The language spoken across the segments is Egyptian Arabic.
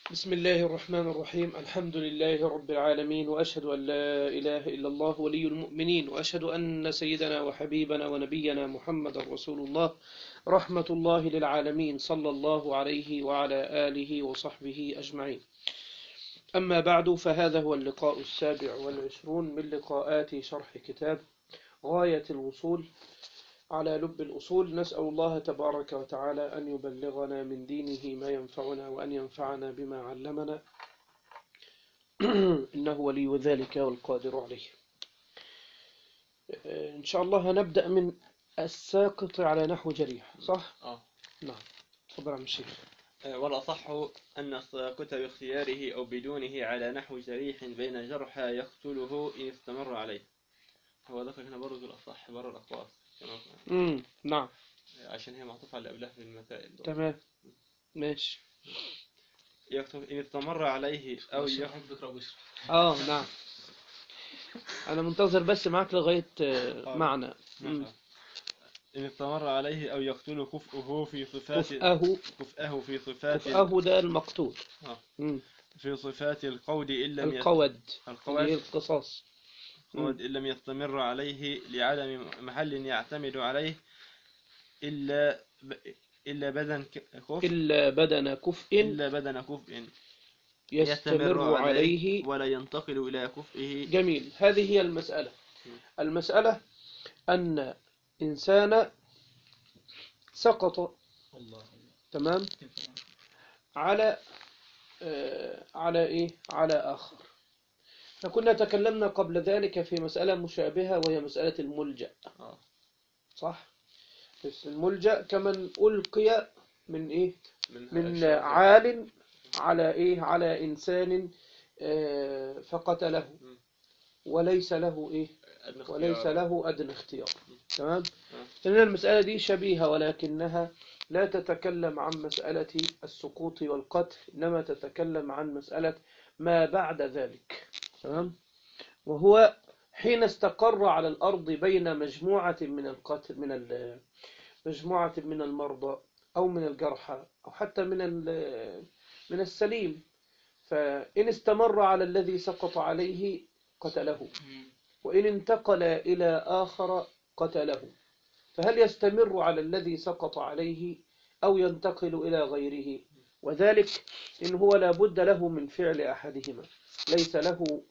بسم الله الرحمن الرحيم الحمد لله رب العالمين وأشهد أن لا إله إلا الله ولي المؤمنين وأشهد أن سيدنا وحبيبنا ونبينا محمد رسول الله رحمة الله للعالمين صلى الله عليه وعلى آله وصحبه أجمعين أما بعد فهذا هو اللقاء السابع والعشرون من لقاءات شرح كتاب غاية الوصول على لب الأصول نسأل الله تبارك وتعالى أن يبلغنا من دينه ما ينفعنا وأن ينفعنا بما علمنا إنه ولي ذلك والقادر عليه إن شاء الله هنبدأ من الساقط على نحو جريح صح؟ آه. نعم تفضل عم الشيخ والأصح أن الساقط باختياره أو بدونه على نحو جريح بين جرحى يقتله إن استمر عليه هو ذكر هنا برضه الأصح برا الأقواس كما- امم نعم عشان هي معطوفة على قبلها في المسائل تمام ماشي يكتب إن استمر عليه أو يح... اه نعم أنا منتظر بس معك لغاية آه، معنى مم. إن استمر عليه أو يقتل كفؤه في صفات كفأه كفؤه في صفات كفأه ده المقتول آه. مم. في صفات القود إن لم يست- القود اللي هي القود القصاص القود إن لم يستمر عليه لعدم محل يعتمد عليه إلا ب... إلا بدن ك- كفء إلا بدن كفء إلا بدن كفء يستمر عليه ولا ينتقل إلى كفئه جميل هذه هي المسألة المسألة أن إنسان سقط تمام على آه، على إيه على آخر فكنا تكلمنا قبل ذلك في مسألة مشابهة وهي مسألة الملجأ آه. صح بس الملجأ كمن ألقي من إيه من الشرق. عال على إيه على إنسان آه، فقتله مم. وليس له إيه أدنى وليس اختيار. له أدنى اختيار تمام آه. لأن المسألة دي شبيهة ولكنها لا تتكلم عن مسألة السقوط والقتل إنما تتكلم عن مسألة ما بعد ذلك تمام وهو حين استقر على الأرض بين مجموعة من القتل من ال- مجموعة من المرضى أو من الجرحى أو حتى من ال- من السليم فإن استمر على الذي سقط عليه قتله وإن انتقل إلى آخر قتله فهل يستمر على الذي سقط عليه أو ينتقل إلى غيره وذلك إن هو لا بد له من فعل أحدهما ليس له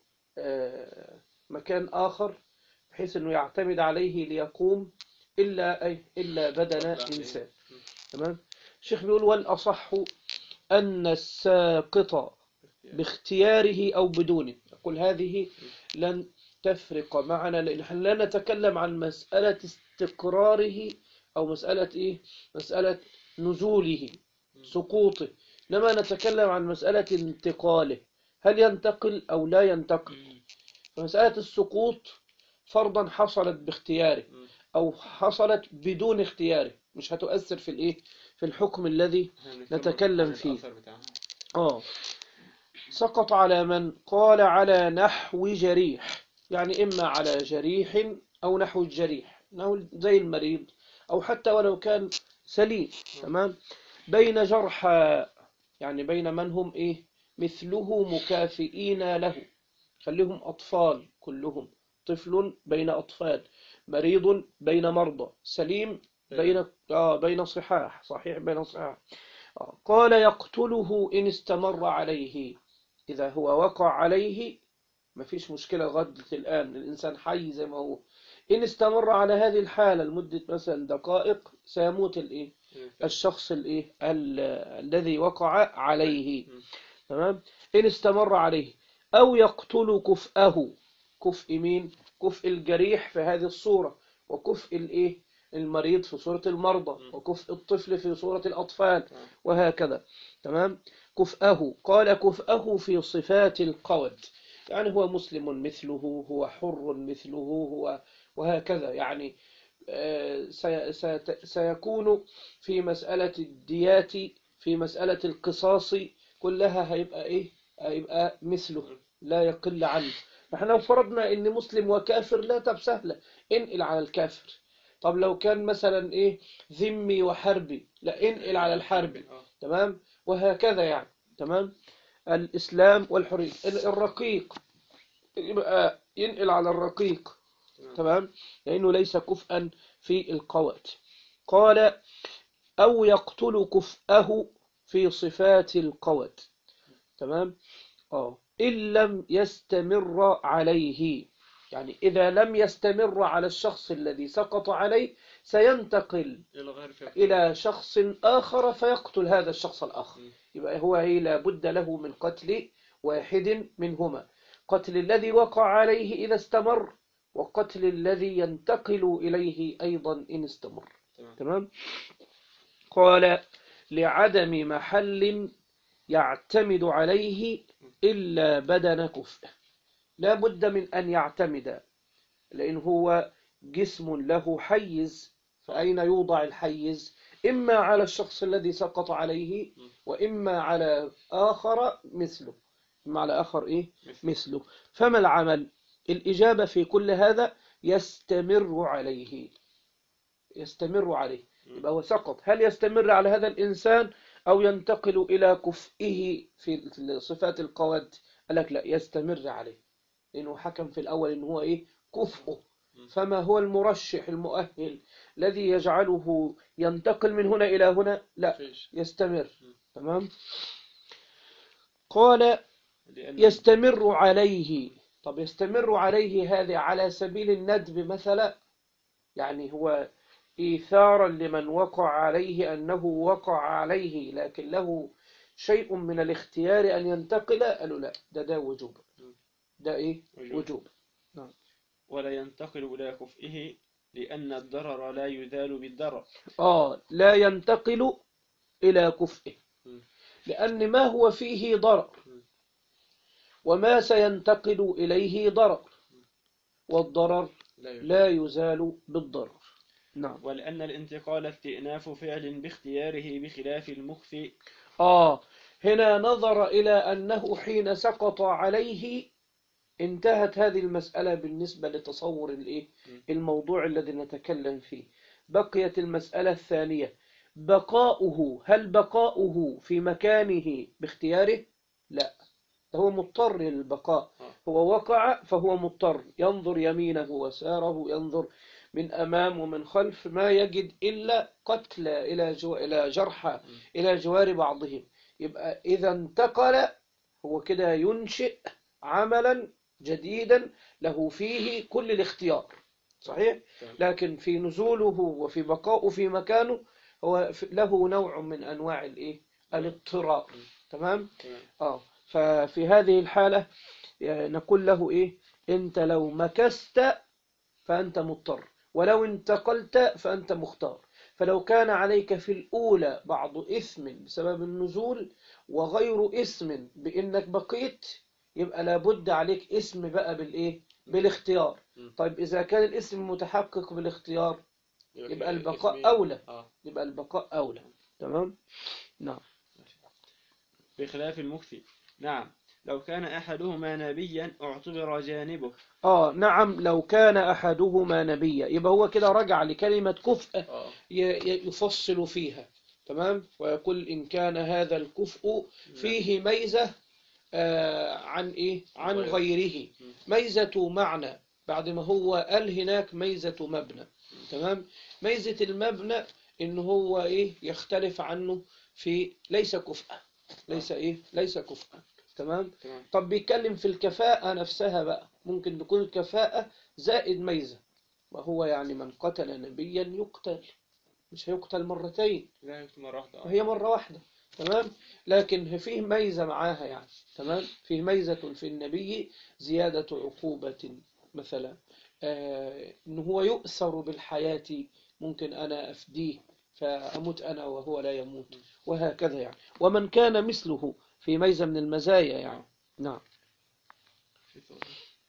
آه، مكان آخر بحيث أنه يعتمد عليه ليقوم إلا أي إلا بدن إنسان تمام الشيخ بيقول والأصح أن الساقط باختياره أو بدونه يقول هذه لن تفرق معنا لأن احنا لا نتكلم عن مسألة استقراره أو مسألة إيه مسألة نزوله سقوطه لما نتكلم عن مسألة انتقاله هل ينتقل أو لا ينتقل فمسألة السقوط فرضا حصلت باختياره أو حصلت بدون اختياره مش هتؤثر في الإيه في الحكم الذي نتكلم عن فيه. الأثر بتاعها. آه سقط على من قال على نحو جريح يعني إما على جريح أو نحو الجريح نحو زي المريض أو حتى ولو كان سليم تمام بين جرحى يعني بين من هم إيه مثله مكافئين له خليهم أطفال كلهم طفل بين أطفال مريض بين مرضى سليم بين آه بين صحاح صحيح بين صحاح آه. قال يقتله إن استمر عليه إذا هو وقع عليه ما فيش مشكلة غد الآن الإنسان حي زي ما هو إن استمر على هذه الحالة لمدة مثلا دقائق سيموت الإيه الشخص الإيه ال- الذي وقع عليه تمام إن استمر عليه أو يقتل كفءه كفء مين كفء الجريح في هذه الصورة وكفء الإيه المريض في صورة المرضى وكفء الطفل في صورة الأطفال وهكذا تمام كفءه قال كفءه في صفات القود يعني هو مسلم مثله هو حر مثله هو وهكذا يعني آه، سي- سيت- سيكون في مسألة الديات في مسألة القصاص كلها هيبقى إيه هيبقى مثله لا يقل عنه فاحنا لو فرضنا ان مسلم وكافر لا طب سهلة انقل على الكافر طب لو كان مثلا ايه ذمي وحربي لا انقل على الحربي آه. تمام وهكذا يعني تمام الإسلام والحرية ال- الرقيق يبقى ينقل على الرقيق تمام. تمام لأنه ليس كفءا في القوات قال أو يقتل كفءه في صفات القوات تمام اه إن لم يستمر عليه يعني إذا لم يستمر على الشخص الذي سقط عليه سينتقل إلى غير فقه إلى شخص آخر فيقتل هذا الشخص الآخر م. يبقى هو هي لابد له من قتل واحد منهما قتل الذي وقع عليه إذا استمر وقتل الذي ينتقل إليه أيضا إن استمر تمام. تمام قال لعدم محل يعتمد عليه إلا بدن كفء لا بد من أن يعتمد لأن هو جسم له حيز فأين يوضع الحيز إما على الشخص الذي سقط عليه وإما على آخر مثله إما على آخر إيه مثل مثله فما العمل الإجابة في كل هذا يستمر عليه يستمر عليه يبقى هو سقط هل يستمر على هذا الإنسان أو ينتقل إلى كفئه في صفات القواد قال لك لا يستمر عليه لأنه حكم في الأول إن هو إيه كفؤه فما هو المرشح المؤهل الذي يجعله ينتقل من هنا إلى هنا لا فيش يستمر تمام قال لأن يستمر عليه طب يستمر عليه هذه على سبيل الندب مثلا يعني هو إيثارا لمن وقع عليه أنه وقع عليه لكن له شيء من الاختيار أن ينتقل قالوا لا ده ده وجوب ده إيه وجوب. وجوب ولا ينتقل إلى كفئه لأن الضرر لا يزال بالضرر آه لا ينتقل إلى كفئه م. لأن ما هو فيه ضرر م. وما سينتقل إليه ضرر والضرر لا يزال. لا يزال بالضرر نعم ولأن الانتقال استئناف فعل باختياره بخلاف المكث آه هنا نظر إلى أنه حين سقط عليه انتهت هذه المسألة بالنسبة لتصور الإيه؟ الموضوع الذي نتكلم فيه بقيت المسألة الثانية بقاؤه هل بقاؤه في مكانه باختياره لا هو مضطر للبقاء هو وقع فهو مضطر ينظر يمينه وساره ينظر من أمام ومن خلف ما يجد إلا قتل إلى جو... إلى جرحى إلى جوار بعضهم يبقى إذا انتقل هو كده ينشئ عملا جديدا له فيه كل الاختيار صحيح لكن في نزوله وفي بقائه في مكانه هو في- له نوع من أنواع الإيه الاضطرار تمام تمام. آه ففي هذه الحالة يعني نقول له إيه أنت لو مكست فأنت مضطر ولو انتقلت فأنت مختار فلو كان عليك في الأولى بعض إثم بسبب النزول وغير إثم بإنك بقيت يبقى لابد عليك اسم بقى بالإيه بالاختيار م. طيب إذا كان الاسم متحقق بالاختيار يبقى كده البقاء اسمي- أولى آه. يبقى البقاء أولى تمام نعم بخلاف المكث نعم لو كان أحدهما نبيا اعتبر جانبه آه نعم لو كان أحدهما نبيا يبقى هو كده رجع لكلمة كفء آه. ي- ي- يفصل فيها تمام ويقول إن كان هذا الكفء فيه ميزة آه، عن إيه عن غير. غيره ميزة معنى بعد ما هو قال هناك ميزة مبنى تمام ميزة المبنى إن هو إيه يختلف عنه في ليس كفء ليس إيه ليس كفء تمام تمام طب بيتكلم في الكفاءة نفسها بقى ممكن تكون الكفاءة زائد ميزة وهو يعني من قتل نبيا يقتل مش هيقتل مرتين لا يكتب مرة واحدة آه. هي مرة واحدة تمام لكن فيه ميزة معاها يعني تمام فيه ميزة في النبي زيادة عقوبة مثلا آه إن هو يؤثر بالحياة ممكن أنا أفديه فأموت أنا وهو لا يموت وهكذا يعني ومن كان مثله في ميزة من المزايا يعني نعم في صورة.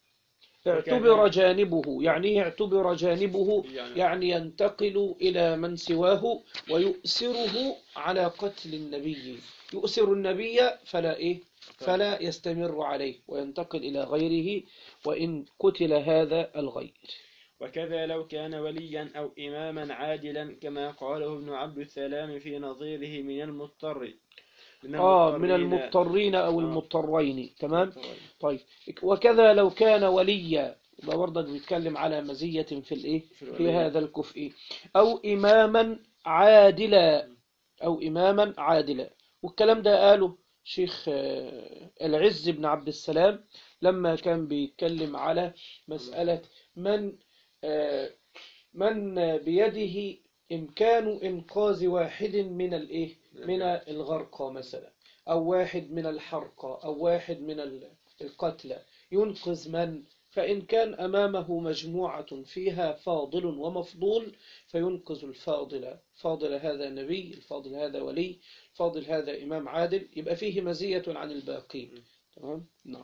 اعتبر جانبه يعني إيه اعتبر جانبه يعني- يعني ينتقل إلى من سواه ويؤسره على قتل النبي يؤسر النبي فلا إيه فلا يستمر عليه وينتقل إلى غيره وإن قتل هذا الغير وكذا لو كان وليا أو إماما عادلا كما قاله ابن عبد السلام في نظيره من المضطر من آه من المضطرين- المضطرين أو آه. المضطرين تمام المضطرين. طيب وكذا لو كان وليا يبقى برضك بيتكلم على مزية في الإيه في في الولي. هذا الكفء أو إماما عادلا أو إماما عادلا والكلام ده قاله شيخ آه، العز بن عبد السلام لما كان بيتكلم على مسألة من آه، من بيده إمكان إنقاذ واحد من الإيه من الغرقى مثلا أو واحد من الحرقى أو واحد من ال- القتلى ينقذ من فإن كان أمامه مجموعة فيها فاضل ومفضول فينقذ الفاضل فاضل هذا نبي الفاضل هذا ولي الفاضل هذا إمام عادل يبقى فيه مزية عن الباقين تمام نعم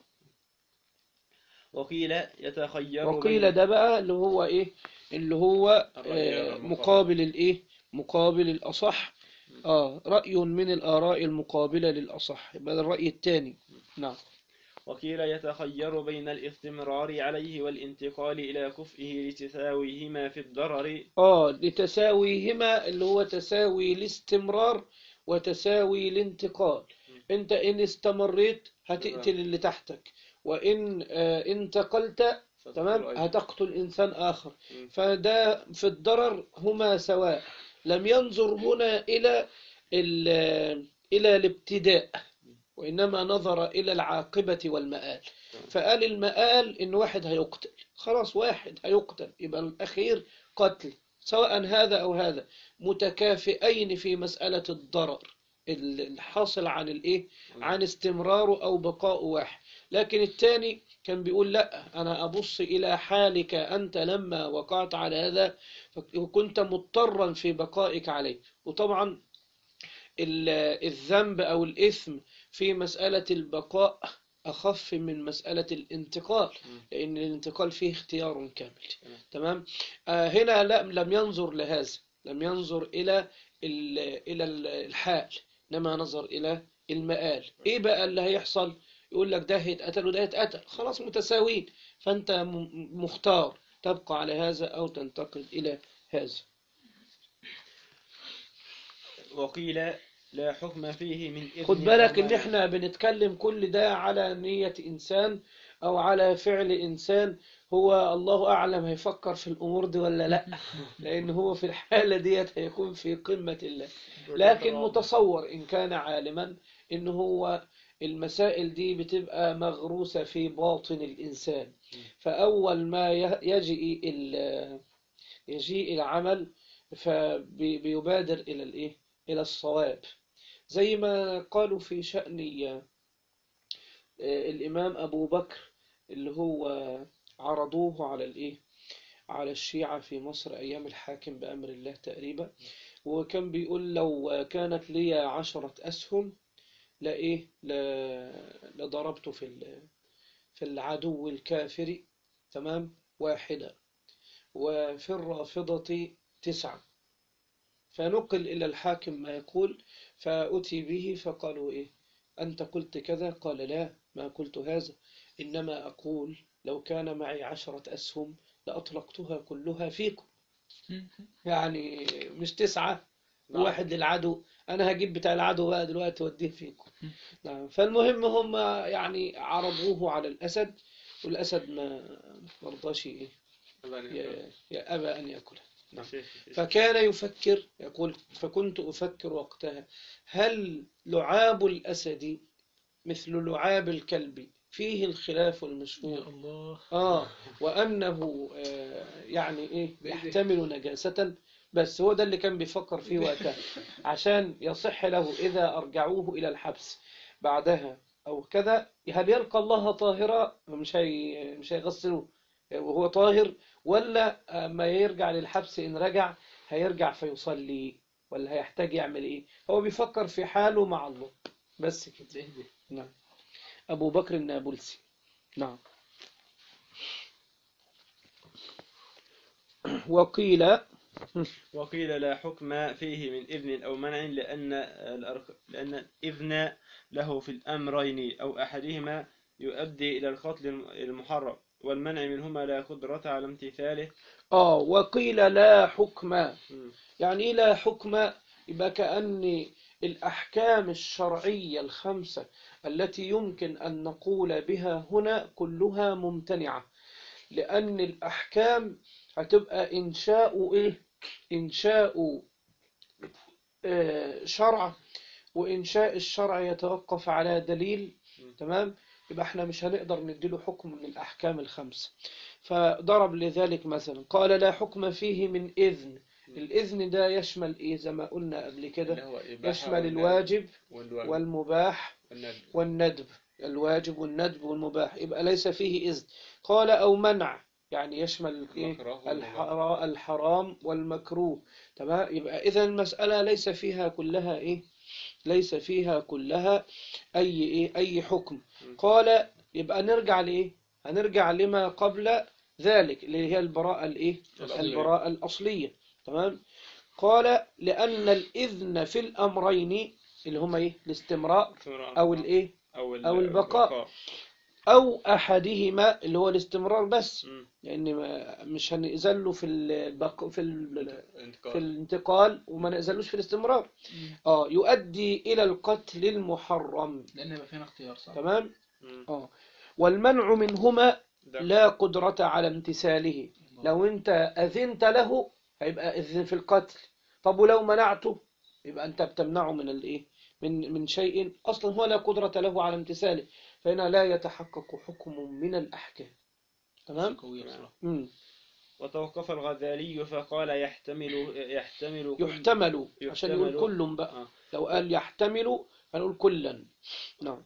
وقيل يتخير وقيل بين- ده بقى اللي هو إيه اللي هو الرأي آه، المقابل. مقابل الإيه مقابل الأصح آه رأي من الآراء المقابلة للأصح يبقى ده الرأي الثاني نعم وقيل يتخير بين الاستمرار عليه والانتقال إلى كفئه لتساويهما في الضرر آه لتساويهما اللي هو تساوي الاستمرار وتساوي الانتقال انت ان استمريت هتقتل اللي تحتك وان آه انتقلت تمام هتقتل انسان اخر مم. فده في الضرر هما سواء لم ينظر هنا الى ال- الى الابتداء وانما نظر الى العاقبة والمآل فقال المآل ان واحد هيقتل خلاص واحد هيقتل يبقى الاخير قتل سواء هذا او هذا متكافئين في مسألة الضرر الحاصل عن الايه عن استمراره او بقاء واحد لكن الثاني كان بيقول لا انا ابص الى حالك انت لما وقعت على هذا وكنت مضطرا في بقائك عليه وطبعا ال- الذنب او الاثم في مسألة البقاء أخف من مسألة الانتقال لأن الانتقال فيه اختيار كامل تمام آه هنا لا لم ينظر لهذا لم ينظر إلى ال- إلى ال- الحال إنما نظر إلى المآل إيه بقى اللي هيحصل يقول لك ده هيتقتل وده هيتقتل خلاص متساويين فأنت م- مختار تبقى على هذا أو تنتقل إلى هذا وقيل لا حكم فيه من إذن خد بالك أو ان منع. احنا بنتكلم كل ده على نية انسان او على فعل انسان هو الله اعلم هيفكر في الامور دي ولا لا لان هو في الحالة ديت هيكون في قمة الله لكن متصور ان كان عالما ان هو المسائل دي بتبقى مغروسة في باطن الانسان فاول ما ي- يجي ال- يجيء العمل فبيبادر الى الايه الى الصواب زي ما قالوا في شأن آه، الإمام أبو بكر اللي هو عرضوه على الإيه على الشيعة في مصر أيام الحاكم بأمر الله تقريبا وكان بيقول لو كانت لي عشرة أسهم لإيه ل- لضربت في ال- في العدو الكافر تمام واحدة وفي الرافضة تسعة فنقل إلى الحاكم ما يقول فأتي به فقالوا إيه أنت قلت كذا قال لا ما قلت هذا إنما أقول لو كان معي عشرة أسهم لأطلقتها كلها فيكم يعني مش تسعة نعم. واحد للعدو أنا هجيب بتاع العدو بقى دلوقتي أوديه فيكم نعم فالمهم هم يعني عرضوه على الأسد والأسد ما مرضاش إيه ي- يا أبى أن يأكله نعم. فكان يفكر يقول فكنت أفكر وقتها هل لعاب الأسد مثل لعاب الكلب فيه الخلاف يا المشهور الله آه وأنه آه يعني إيه يحتمل نجاسة بس هو ده اللي كان بيفكر فيه وقتها عشان يصح له إذا أرجعوه إلى الحبس بعدها أو كذا هل يلقى الله طاهرا مش هي مش هيغسلوه وهو طاهر ولا ما يرجع للحبس إن رجع هيرجع فيصلي ولا هيحتاج يعمل إيه هو بيفكر في حاله مع الله بس كده نعم أبو بكر النابلسي نعم وقيل وقيل لا حكم فيه من إذن أو منع لأن الأرك... لأن الإذن له في الأمرين أو أحدهما يؤدي إلى القتل الم- المحرم والمنع منهما لا قدرة على امتثاله آه وقيل لا حكم مم. يعني إيه لا حكم يبقى كأن الأحكام الشرعية الخمسة التي يمكن أن نقول بها هنا كلها ممتنعة لأن الأحكام هتبقى إنشاء إيه؟ إنشاء آه، شرع وإنشاء الشرع يتوقف على دليل تمام يبقى احنا مش هنقدر نديله حكم من الأحكام الخمسة فضرب لذلك مثلا قال لا حكم فيه من إذن الإذن ده يشمل إيه زي ما قلنا قبل اللي كده هو إباحة يشمل والندب الواجب والواجب والمباح والندب. والندب الواجب والندب والمباح يبقى ليس فيه إذن قال أو منع يعني يشمل إيه المكروه والمباح. الحرا- الحرام والمكروه تمام يبقى إذا المسألة ليس فيها كلها إيه ليس فيها كلها أي إيه أي حكم قال يبقى نرجع لإيه هنرجع لما قبل ذلك اللي هي البراءة الإيه الأصلية. البراءة الأصلية تمام قال لأن الإذن في الأمرين اللي هما إيه الاستمراء أو الإيه أو, ال- أو البقاء. أو أحدهما اللي هو الاستمرار بس مم. لأن ما- مش هنأذله في البق... في ال... في انتقال الانتقال وما نأذلوش في الاستمرار اه يؤدي إلى القتل المحرم لان يبقى فينا اختيار صح تمام مم. اه والمنع منهما ده. لا قدرة على امتثاله لو انت أذنت له هيبقى إذن في القتل طب ولو منعته يبقى انت بتمنعه من الايه من من شيء اصلا هو لا قدرة له على امتثاله فهنا لا يتحقق حكم من الأحكام تمام قوية بصراحة مم. وتوقف الغزالي فقال يحتمل يحتمل كل- يحتمل عشان يقول يحتمل. كل بقى آه. لو قال يحتمل هنقول كلا نعم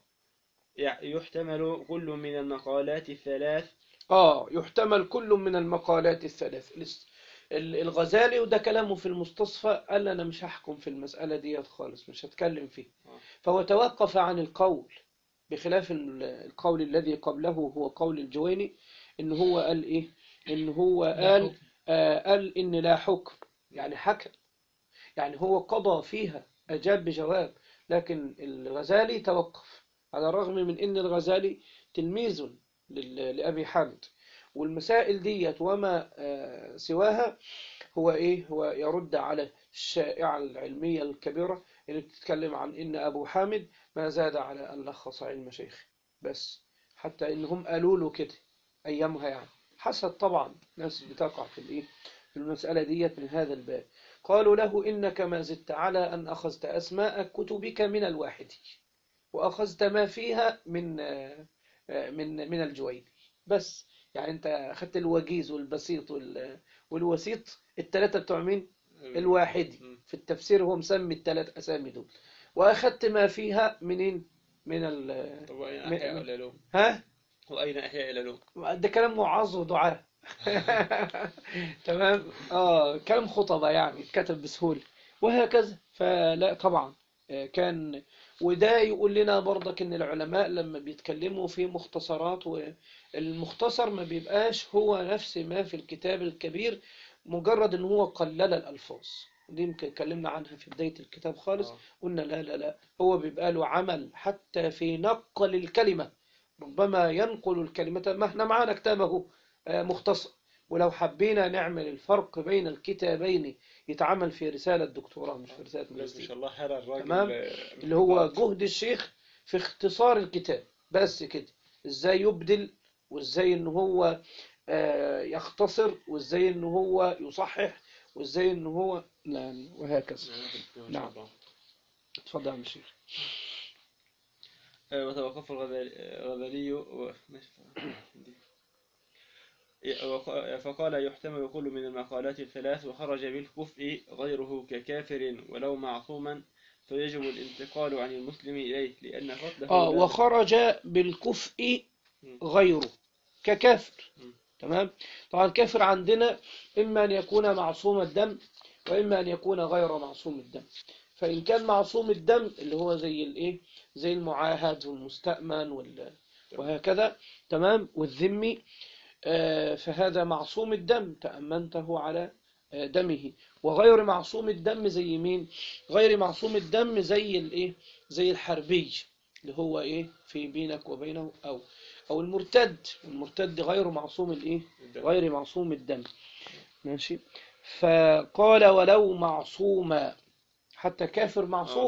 يح- يحتمل كل من المقالات الثلاث اه يحتمل كل من المقالات الثلاث الاس- ال- الغزالي وده كلامه في المستصفى قال انا مش هحكم في المسألة ديت خالص مش هتكلم فيه آه. فهو توقف عن القول بخلاف ال- القول الذي قبله هو قول الجويني ان هو قال ايه ان هو لا قال حكم. آه قال ان لا حكم يعني حكم يعني هو قضى فيها اجاب بجواب لكن الغزالي توقف على الرغم من ان الغزالي تلميذ لل- لأبي حامد والمسائل ديت وما آه، سواها هو إيه هو يرد على الشائعة العلمية الكبيرة اللي بتتكلم عن إن أبو حامد ما زاد على أن لخص علم شيخ بس حتى إنهم قالوا له كده أيامها يعني حسد طبعا ناس بتقع في الإيه في المسألة ديت من هذا الباب قالوا له إنك ما زدت على أن أخذت أسماء كتبك من الواحد وأخذت ما فيها من آه، آه، من من الجويني بس يعني أنت أخذت الوجيز والبسيط وال- والوسيط الثلاثة بتوع مين؟ الواحدي مم. في التفسير هو مسمي الثلاث أسامي دول وأخذت ما فيها منين؟ من ال طب وأين م- أحياء م- العلوم ها؟ وأين أحياء العلوم ده كلام وعظ ودعاء تمام اه كلام خطبة يعني اتكتب بسهولة وهكذا فلا طبعا آه، كان وده يقول لنا برضك ان العلماء لما بيتكلموا في مختصرات والمختصر ما بيبقاش هو نفس ما في الكتاب الكبير مجرد ان هو قلل الالفاظ دي يمكن اتكلمنا عنها في بداية الكتاب خالص آه. قلنا لا لا لا هو بيبقى له عمل حتى في نقل الكلمة ربما ينقل الكلمة ما احنا معانا كتابه آه، مختصر ولو حبينا نعمل الفرق بين الكتابين يتعمل في رسالة دكتوراه مش في رسالة لازم إن ماجستير شاء الله هذا الراجل تمام. آه، اللي هو قائد. جهد الشيخ في اختصار الكتاب بس كده ازاي يبدل وازاي ان هو آه، يختصر وازاي ان هو يصحح وازاي ان هو يعني وهكذا إن شاء نعم. الله. اتفضل يا عم الشيخ آه، وتوقف الغزالي الغزالي و- ماشي. وق- فقال يحتمل كل من المقالات الثلاث وخرج بالكفء غيره ككافر ولو معصوما فيجب الانتقال عن المسلم إليه لأن قتله اه لا- وخرج بالكفء مم. غيره ككافر مم. تمام طبعا الكافر عندنا إما أن يكون معصوم الدم وإما أن يكون غير معصوم الدم فإن كان معصوم الدم اللي هو زي الإيه زي المعاهد والمستأمن وال... وهكذا تمام والذمي آه، فهذا معصوم الدم تأمنته على آه، دمه وغير معصوم الدم زي مين غير معصوم الدم زي الايه زي الحربي اللي هو ايه في بينك وبينه او او المرتد المرتد غير معصوم الايه الدم. غير معصوم الدم ماشي فقال ولو معصوما حتى كافر معصوم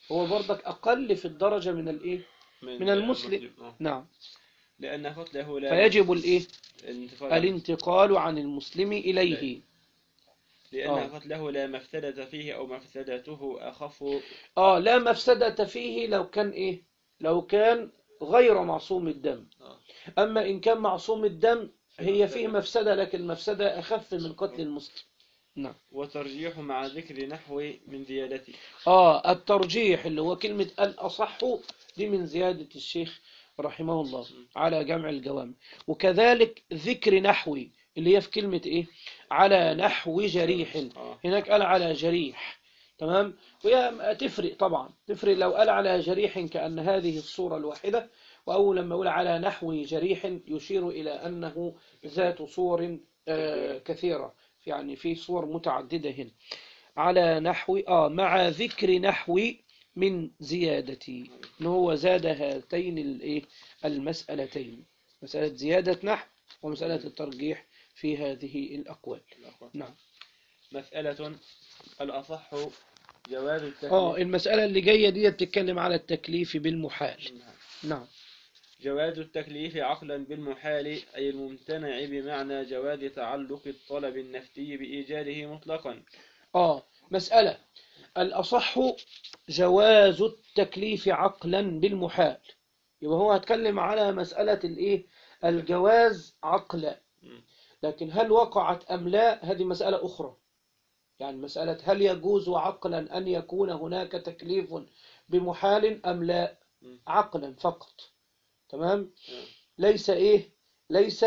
هو برضك أقل في الدرجة من الإيه من المسلم. آه. نعم لأن قتله لا فيجب الإيه الانتقال الانتقال عن المسلم إليه لأن آه. قتله لا مفسدة فيه أو مفسدته أخف آه لا مفسدة فيه لو كان إيه لو كان غير معصوم الدم آه. أما إن كان معصوم الدم في هي مفسدة. فيه مفسدة لكن مفسدة أخف من قتل المسلم نعم وترجيح مع ذكر نحو من زيادته آه الترجيح اللي هو كلمة الأصح دي من زيادة الشيخ رحمه الله على جمع الجوامع وكذلك ذكر نحوي اللي هي في كلمة إيه على نحو جريح آه. هناك قال على جريح تمام وهي تفرق طبعا تفرق لو قال على جريح كأن هذه الصورة الواحدة وأول لما يقول على نحو جريح يشير إلى أنه ذات صور آه كثيرة يعني في صور متعددة هنا على نحو آه مع ذكر نحو من زيادتي إن هو زاد هاتين الإيه المسألتين مسألة زيادة نحو ومسألة الترجيح في هذه الأقوال نعم مسألة الأصح جواز التكليف آه المسألة اللي جاية دي بتتكلم على التكليف بالمحال نعم جواز التكليف عقلا بالمحال أي الممتنع بمعنى جواز تعلق الطلب النفسي بإيجاده مطلقا آه مسألة الأصح جواز التكليف عقلا بالمحال يبقى هو هتكلم على مسألة الإيه الجواز عقلا مم. لكن هل وقعت أم لا هذه مسألة أخرى يعني مسألة هل يجوز عقلا أن يكون هناك تكليف بمحال أم لا مم. عقلا فقط تمام مم. ليس إيه ليس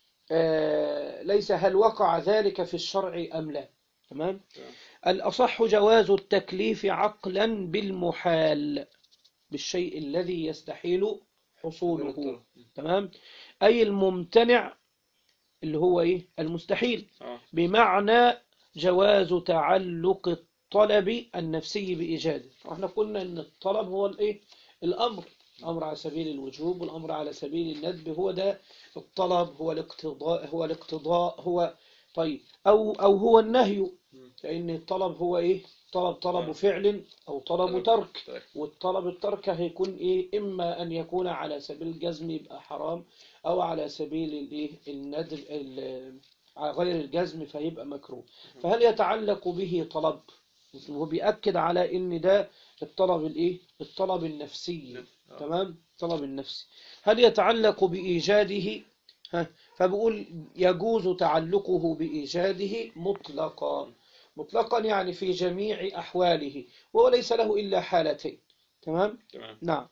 آه ليس هل وقع ذلك في الشرع أم لا تمام تمام. الأصح جواز التكليف عقلا بالمحال بالشيء الذي يستحيل حصوله تمام أي الممتنع اللي هو إيه المستحيل آه. بمعنى جواز تعلق الطلب النفسي بإيجاده احنا قلنا ان الطلب هو الايه الامر امر على سبيل الوجوب والامر على سبيل الندب هو ده الطلب هو الاقتضاء هو الاقتضاء هو طيب او او هو النهي لان الطلب هو ايه طلب طلب آه. فعل او طلب ترك طيب. والطلب الترك هيكون ايه اما ان يكون على سبيل الجزم يبقى حرام او على سبيل الايه الندب ال- على غير الجزم فيبقى مكروه فهل يتعلق به طلب هو بيأكد على ان ده الطلب الايه الطلب النفسي آه. تمام الطلب النفسي هل يتعلق بإيجاده ها فبقول يجوز تعلقه بإيجاده مطلقا مطلقا يعني في جميع أحواله وهو ليس له إلا حالتين تمام تمام نعم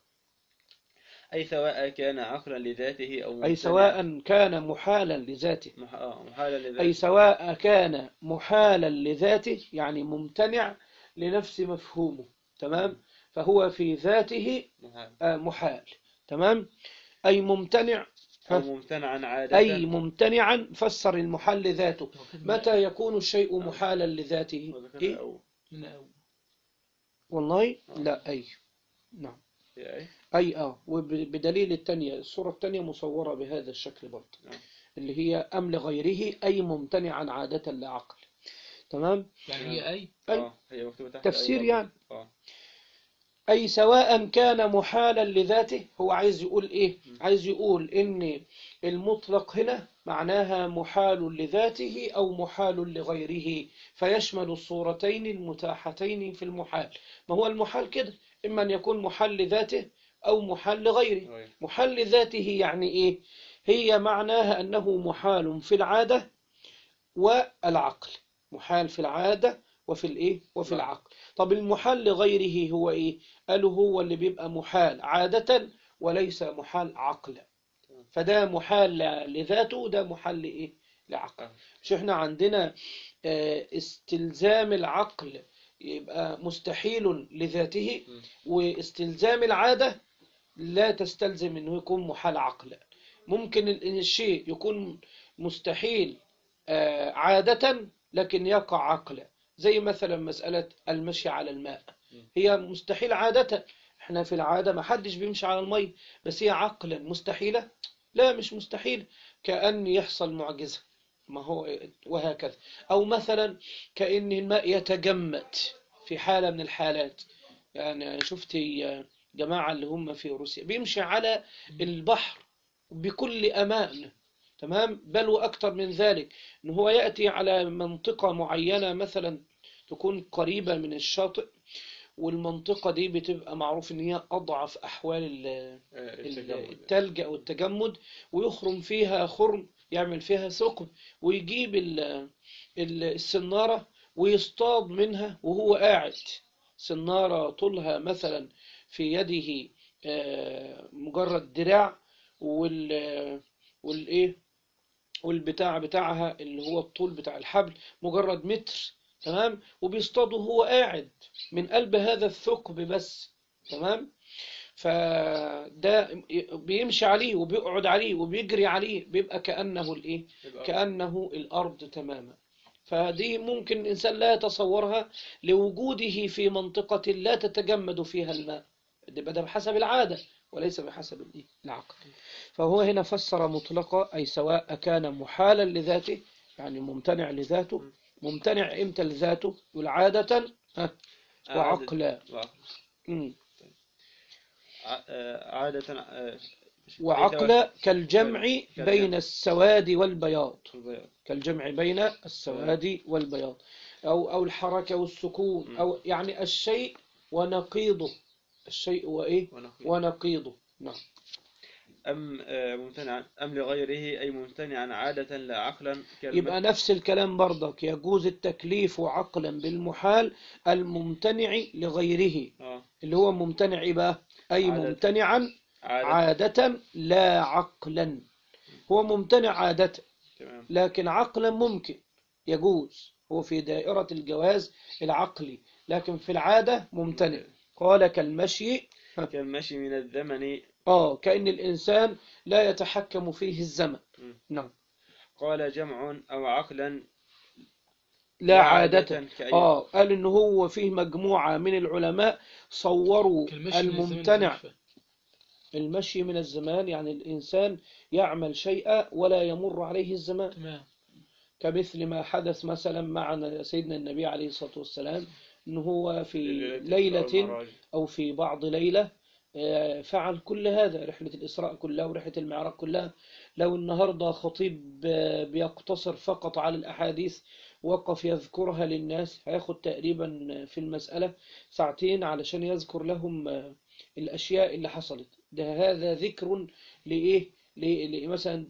أي سواء كان عقلا لذاته أو أي ممتنع- سواء كان محالا لذاته مح... آه. محالا لذاته أي سواء كان محالا لذاته يعني ممتنع لنفس مفهومه تمام فهو في ذاته محال. آه، محال تمام أي ممتنع أو ها. ممتنعا عادة أي ممتنعا فسر المحال لذاته متى يكون الشيء محالا لذاته وذكر إيه؟ أو والله لا أي نعم في أي أي آه وبدليل التانية الصورة التانية مصورة بهذا الشكل برضه نعم. اللي هي أم لغيره أي ممتنعا عادة لا عقل تمام يعني هي أي أي. آه. هي مكتوبة تحت تفسير أي برضه. يعني. آه. أي سواء كان محالا لذاته هو عايز يقول إيه عايز يقول إن المطلق هنا معناها محال لذاته أو محال لغيره فيشمل الصورتين المتاحتين في المحال ما هو المحال كده إما أن يكون محال لذاته أو محال لغيره غير. محال لذاته يعني إيه هي معناها أنه محال في العادة والعقل محال في العادة وفي الإيه وفي نعم. العقل طب المحال لغيره هو إيه قالوا هو اللي بيبقى محال عادة وليس محال عقلا تمام. فده محال لذاته ده محال لإيه لعقل آه. مش احنا عندنا آه، استلزام العقل يبقى مستحيل لذاته م. واستلزام العادة لا تستلزم انه يكون محال عقلا ممكن ال- الشيء يكون مستحيل آه، عادة لكن يقع عقلا زي مثلا مسألة المشي على الماء م. هي مستحيل عادة احنا في العادة ما حدش بيمشي على المي بس هي عقلا مستحيلة لا مش مستحيل كأن يحصل معجزة ما هو وهكذا أو مثلا كأن الماء يتجمد في حالة من الحالات يعني شفتي جماعة اللي هم في روسيا بيمشي على البحر بكل أمان تمام بل وأكثر من ذلك إن هو يأتي على منطقة معينة مثلا تكون قريبة من الشاطئ والمنطقة دي بتبقى معروف إن هي أضعف أحوال ال- آه، ال- التجمد. التلج أو التجمد ويخرم فيها خرم يعمل فيها ثقب ويجيب ال- ال- السنارة ويصطاد منها وهو قاعد سنارة طولها مثلا في يده آه، مجرد دراع وال والايه والبتاع بتاعها اللي هو الطول بتاع الحبل مجرد متر تمام وبيصطادوا وهو قاعد من قلب هذا الثقب بس تمام فده بيمشي عليه وبيقعد عليه وبيجري عليه بيبقى كأنه الايه يبقى كأنه الأرض تماما فدي ممكن الإنسان لا يتصورها لوجوده في منطقة لا تتجمد فيها الماء ده ده بحسب العادة وليس بحسب الإيه؟ العقل فهو هنا فسر مطلقة أي سواء كان محالا لذاته يعني ممتنع لذاته ممتنع إمتى لذاته يقول عادة ها، وعقلا وعقلا. مم. ع- آه، عادة آه، وعقلا كالجمع كالجمع. بين السواد والبياض البياض. كالجمع بين السواد والبياض أو أو الحركة والسكون م. أو يعني الشيء ونقيضه الشيء وإيه ونقيض. ونقيضه نعم أم آه، ممتنعا أم لغيره أي ممتنعا عادة لا عقلا كالم- يبقى نفس الكلام برضك يجوز التكليف عقلا بالمحال الممتنع لغيره آه، اللي هو ممتنع إيه بقى أي عادة. ممتنعا عادة عادة لا عقلا هو ممتنع عادة تمام لكن عقلا ممكن يجوز هو في دائرة الجواز العقلي لكن في العادة ممتنع قال كالمشي كالمشي من الزمن آه كأن الإنسان لا يتحكم فيه الزمن م. نعم قال جمع أو عقلا لا عادة كأي آه قال إن هو فيه مجموعة من العلماء صوروا كالمشي من الزمن الممتنع والوقفة. المشي من الزمان يعني الإنسان يعمل شيئا ولا يمر عليه الزمان تمام كمثل ما حدث مثلا مع سيدنا النبي عليه الصلاة والسلام إن هو في ليلة ليلة المعراج. أو في بعض ليلة آه، فعل كل هذا رحلة الإسراء كلها ورحلة المعراج كلها لو النهاردة خطيب آه، بيقتصر فقط على الأحاديث وقف يذكرها للناس هياخد تقريبا في المسألة ساعتين علشان يذكر لهم آه، الأشياء اللي حصلت ده هذا ذكر لإيه ل- ل- مثلا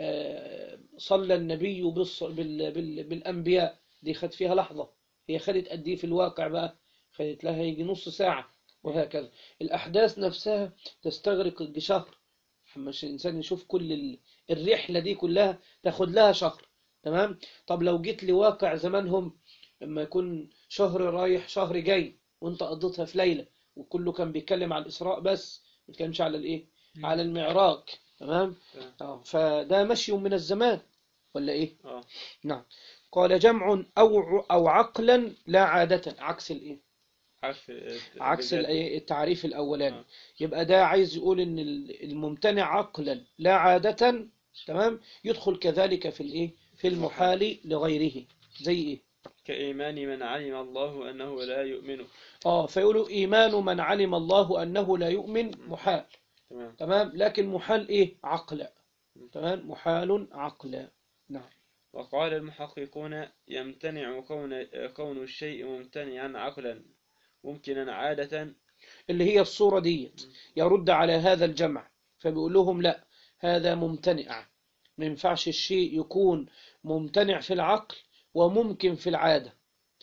آه، صلى النبي بالص- بال- بال- بالأنبياء دي خد فيها لحظة هي خدت قد إيه في الواقع بقى خدت لها يجي نص ساعة وهكذا الأحداث نفسها تستغرق يجي شهر مش الإنسان يشوف كل ال- الرحلة دي كلها تاخد لها شهر تمام طب لو جيت لواقع زمانهم لما يكون شهر رايح شهر جاي وانت قضيتها في ليلة وكله كان بيتكلم على الإسراء بس ما بيتكلمش على الإيه على المعراج تمام تمام. آه، فده مشي من الزمان ولا إيه آه. نعم قال جمع أو أو عقلا لا عادة عكس الإيه عكس آه، عكس بالذات. الإيه؟ التعريف الأولاني آه. يبقى ده عايز يقول إن ال- الممتنع عقلا لا عادة تمام يدخل كذلك في الإيه في المحال لغيره زي إيه كإيمان من علم الله أنه لا يؤمن آه فيقولوا إيمان من علم الله أنه لا يؤمن محال تمام تمام لكن محال إيه عقلا تمام محال عقلا نعم وقال المحققون يمتنع كون كون الشيء ممتنعا عقلا ممكنا عادة اللي هي الصورة دي يرد على هذا الجمع فبيقول لهم لا هذا ممتنع ما ينفعش الشيء يكون ممتنع في العقل وممكن في العادة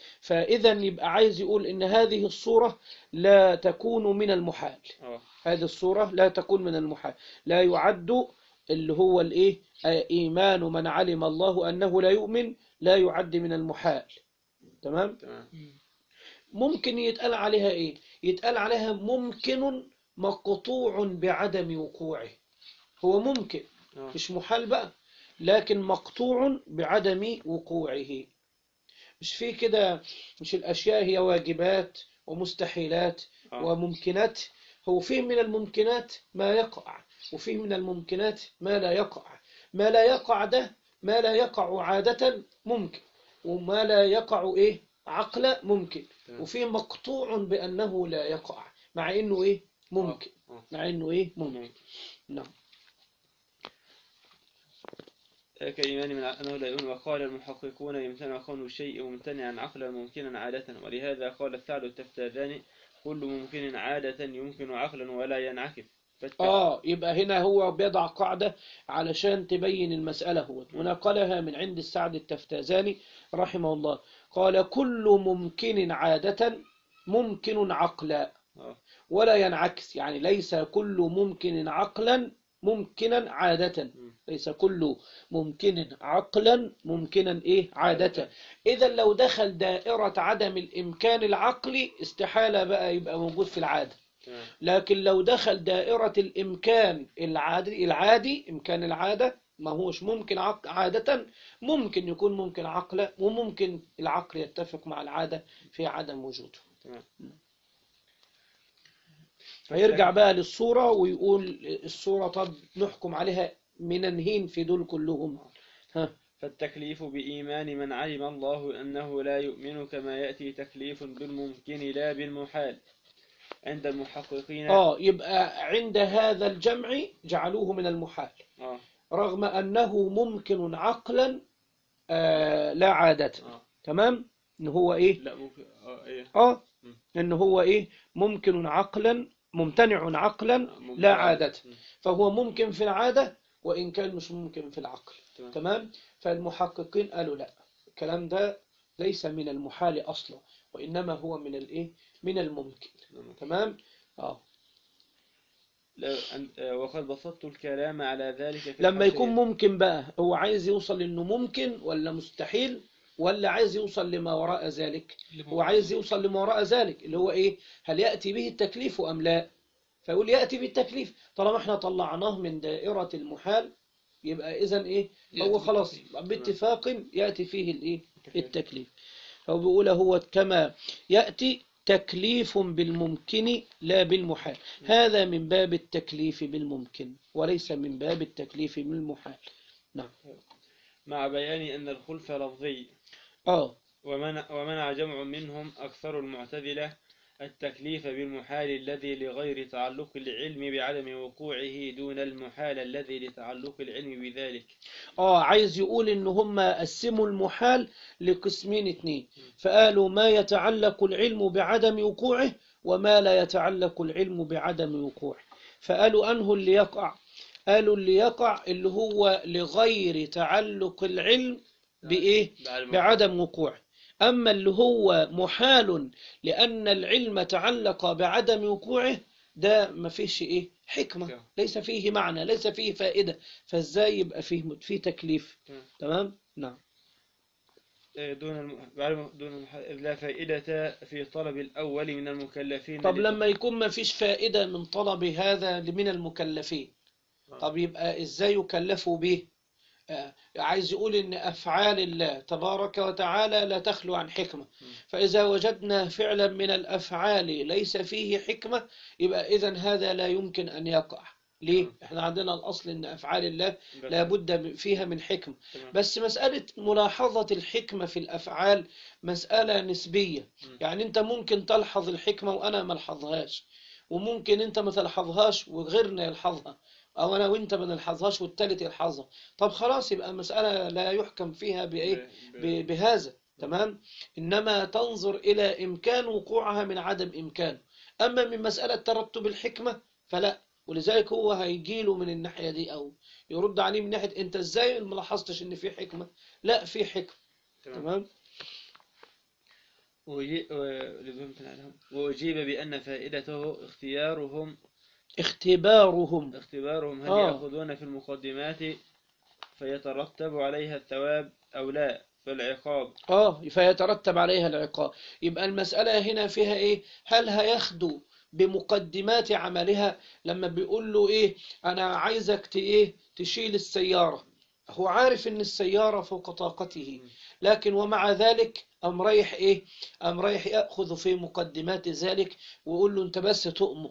فإذا يبقى عايز يقول إن هذه الصورة لا تكون من المحال اه هذه الصورة لا تكون من المحال لا يعد اللي هو الإيه آه، إيمان من علم الله أنه لا يؤمن لا يعد من المحال تمام تمام ممكن يتقال عليها ايه يتقال عليها ممكن مقطوع بعدم وقوعه هو ممكن اه مش محال بقى لكن مقطوع بعدم وقوعه مش في كده مش الأشياء هي واجبات ومستحيلات آه. وممكنات هو فيه من الممكنات ما يقع وفيه من الممكنات ما لا يقع ما لا يقع ده ما لا يقع عادة ممكن وما لا يقع إيه عقلا ممكن تمام. وفي مقطوع بأنه لا يقع مع إنه إيه ممكن آه. مع إنه إيه ممكن ممكن. نعم كإيمان من أنه لا يؤمن وقال المحققون يمتنع كون الشيء ممتنعا عقلا ممكنا عادة ولهذا قال الثعلب التفتازاني كل ممكن عادة يمكن عقلا ولا ينعكس فالت- آه يبقى هنا هو بيضع قاعدة علشان تبين المسألة هو ونقلها من عند السعد التفتازاني رحمه الله قال كل ممكن عادة ممكن عقلا آه. ولا ينعكس يعني ليس كل ممكن عقلا ممكنا عادة مم. ليس كل ممكن عقلا ممكنا إيه عادة إذا لو دخل دائرة عدم الإمكان العقلي استحالة بقى يبقى موجود في العادة تمام. لكن لو دخل دائرة الإمكان العادي العادي إمكان العادة ما هوش ممكن عق... عادة ممكن يكون ممكن عقلا وممكن العقل يتفق مع العادة في عدم وجوده تمام. فيرجع بقى للصورة ويقول الصورة طب نحكم عليها مننهين في دول كلهم ها فالتكليف بإيمان من علم الله أنه لا يؤمن كما يأتي تكليف بالممكن لا بالمحال عند المحققين آه يبقى عند هذا الجمع جعلوه من المحال آه. رغم أنه ممكن عقلا آه لا عادة آه. تمام إن هو إيه لا ممكن آه. إيه. آه م. إن هو إيه ممكن عقلا ممتنع عقلا ممكن لا عادة. عادة م. فهو ممكن في العادة وإن كان مش ممكن في العقل تمام. تمام فالمحققين قالوا لا الكلام ده ليس من المحال أصلا وإنما هو من الإيه من الممكن تمام. تمام آه لا أن- آه، وقد بسطت الكلام على ذلك في لما الحاشية. يكون ممكن بقى هو عايز يوصل إنه ممكن ولا مستحيل ولا عايز يوصل لما وراء ذلك هو عايز يوصل لما وراء ذلك اللي هو إيه هل يأتي به التكليف أم لا فيقول يأتي بالتكليف طالما احنا طلعناه من دائرة المحال يبقى إذن إيه هو خلاص باتفاق يأتي فيه الإيه التكليف هو بيقول هو كما يأتي تكليف بالممكن لا بالمحال هذا من باب التكليف بالممكن وليس من باب التكليف بالمحال نعم مع بيان أن الخلف لفظي آه ومنع, ومنع جمع منهم أكثر المعتزلة التكليف بالمحال الذي لغير تعلق العلم بعدم وقوعه دون المحال الذي لتعلق العلم بذلك آه عايز يقول إن هم قسموا المحال لقسمين اتنين فقالوا ما يتعلق العلم بعدم وقوعه وما لا يتعلق العلم بعدم وقوعه فقالوا أنه اللي يقع قالوا اللي يقع اللي هو لغير تعلق العلم بإيه بعدم وقوعه أما اللي هو محال لأن العلم تعلق بعدم وقوعه ده ما فيش إيه حكمة ليس فيه معنى ليس فيه فائدة فإزاي يبقى فيه فيه تكليف تمام. تمام نعم دون الم... بعدم- دون المحال إذ لا فائدة في طلب الأول من المكلفين طب لت- لما يكون ما فيش فائدة من طلب هذا من المكلفين آه. طب يبقى إزاي يكلفوا به آه، عايز يقول إن أفعال الله تبارك وتعالى لا تخلو عن حكمة فإذا وجدنا فعلا من الأفعال ليس فيه حكمة يبقى إذن هذا لا يمكن أن يقع ليه؟ احنا عندنا الأصل أن أفعال الله بس- لا بد فيها من حكمة تمام. بس مسألة ملاحظة الحكمة في الأفعال مسألة نسبية م. يعني أنت ممكن تلحظ الحكمة وأنا ما الحظهاش وممكن أنت ما تلحظهاش وغيرنا يلحظها أو أنا وأنت ما نلحظهاش والتالت يلحظها طب خلاص يبقى مسألة لا يحكم فيها بإيه ب- ب- بهذا تمام إنما تنظر إلى إمكان وقوعها من عدم إمكانه أما من مسألة ترتب الحكمة فلا ولذلك هو هيجيله من الناحية دي أو يرد عليه من ناحية أنت إزاي ما لاحظتش إن في حكمة لا في حكمة تمام. تمام وجي- و- لذم تنعلهم. وأجيب بأن فائدته اختيارهم اختبارهم اختبارهم هل آه. يأخذون في المقدمات فيترتب عليها الثواب أو لا فالعقاب آه فيترتب عليها العقاب يبقى المسألة هنا فيها إيه هل هياخدوا بمقدمات عملها لما بيقول له إيه أنا عايزك ت- إيه تشيل السيارة هو عارف إن السيارة فوق طاقته لكن ومع ذلك أم رايح إيه أم رايح يأخذ في مقدمات ذلك ويقول له أنت بس تؤمر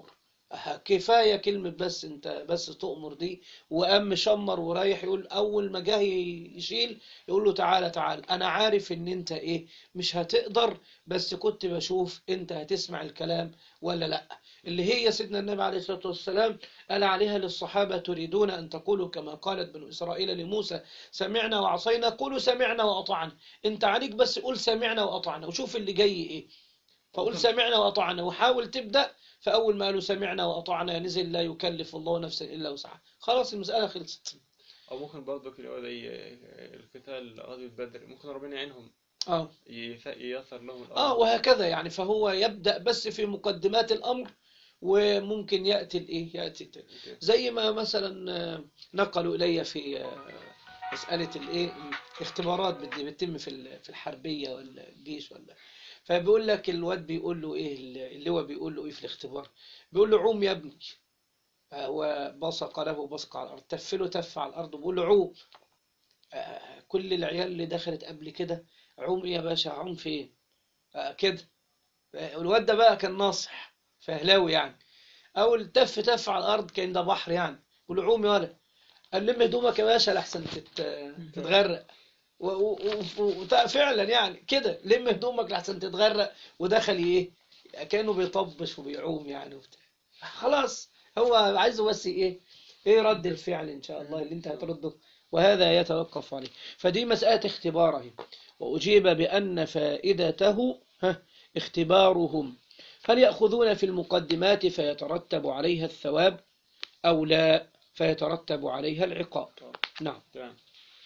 كفاية كلمة بس انت بس تؤمر دي وقام مشمر ورايح يقول اول ما جه يشيل يقول له تعالى تعالى انا عارف ان انت ايه مش هتقدر بس كنت بشوف انت هتسمع الكلام ولا لا اللي هي سيدنا النبي عليه الصلاة والسلام قال عليها للصحابة تريدون أن تقولوا كما قالت بنو إسرائيل لموسى سمعنا وعصينا قولوا سمعنا وأطعنا انت عليك بس قول سمعنا وأطعنا وشوف اللي جاي ايه فقول سمعنا وأطعنا وحاول تبدأ فأول ما قالوا سمعنا وأطعنا نزل لا يكلف الله نفسا إلا وسعها خلاص المسألة خلصت او ممكن برضه اللي هو زي القتال غزوة بدر ممكن ربنا يعينهم اه يف- ييسر لهم الامر اه وهكذا يعني فهو يبدأ بس في مقدمات الأمر وممكن يأتي الإيه يأتي التاني. زي ما مثلا آه، نقلوا إلي في آه، مسألة الإيه اختبارات بت- بتتم في ال- في الحربية ولا الجيش ولا فبيقول لك الواد بيقول له إيه اللي هو بيقول له إيه في الاختبار بيقول له عوم يا ابني هو بصق له بصق على الأرض تف له تف على الأرض وبيقول له عوم آه، كل العيال اللي دخلت قبل كده عوم إيه يا باشا عوم فين آه، كده الواد ده بقى كان ناصح فهلاوي يعني اول تف تف على الارض كان ده بحر يعني قول له عوم يا ولد قال لم هدومك يا باشا لحسن تت... تتغرق و... و... و... و... فعلا يعني كده لم هدومك لحسن تتغرق ودخل ايه كانه بيطبش وبيعوم يعني وبتاع خلاص هو عايزه بس ايه ايه رد الفعل ان شاء الله اللي انت هترده وهذا يتوقف عليه فدي مسألة اختبار اهي وأجيب بأن فائدته ها اختبارهم هل يأخذون في المقدمات فيترتب عليها الثواب أو لا فيترتب عليها العقاب نعم تمام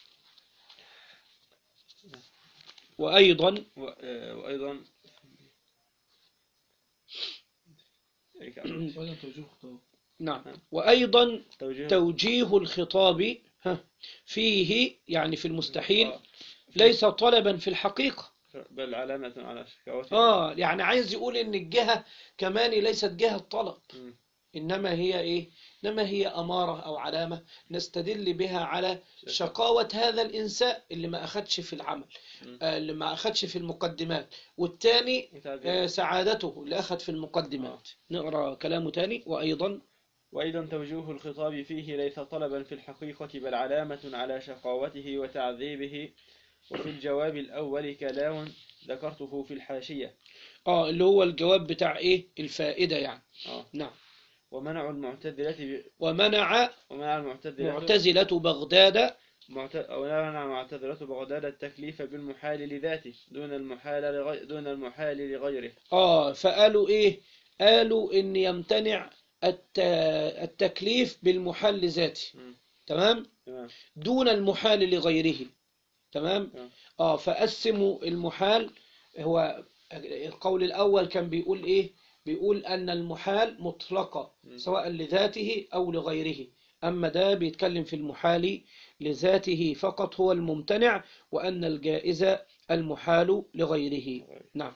وأيضا و- آه، وأيضا ولا توجيه خطاب نعم وأيضا توجيه توجيه الخطاب ها فيه يعني في المستحيل آه. ليس طلبا في الحقيقة بل علامة على شكاوته آه يعني عايز يقول إن الجهة كمان ليست جهة طلب مم. إنما هي إيه إنما هي أمارة أو علامة نستدل بها على شقاوة هذا الإنسان اللي ما أخدش في العمل مم. آه، اللي ما أخدش في المقدمات والتاني وتعبير. آه، سعادته اللي أخد في المقدمات نقرأ كلامه تاني وأيضا وأيضا توجيه الخطاب فيه ليس طلبا في الحقيقة بل علامة على شقاوته وتعذيبه وفي الجواب الأول كلام ذكرته في الحاشية آه اللي هو الجواب بتاع إيه الفائدة يعني آه. نعم ومنع المعتزلة ب... ومنع ومنع المعتزلة معتزلة بغداد معت... أو منع المعتزلة بغداد التكليف بالمحال لذاته دون المحال لغي... دون المحال لغيره آه فقالوا إيه قالوا إن يمتنع الت... التكليف بالمحل ذاته مم. تمام تمام دون المحال لغيره تمام تمام. اه فقسموا المحال هو القول الأول كان بيقول إيه بيقول أن المحال مطلقة مم. سواء لذاته أو لغيره أما ده بيتكلم في المحال لذاته فقط هو الممتنع وأن الجائز المحال لغيره نعم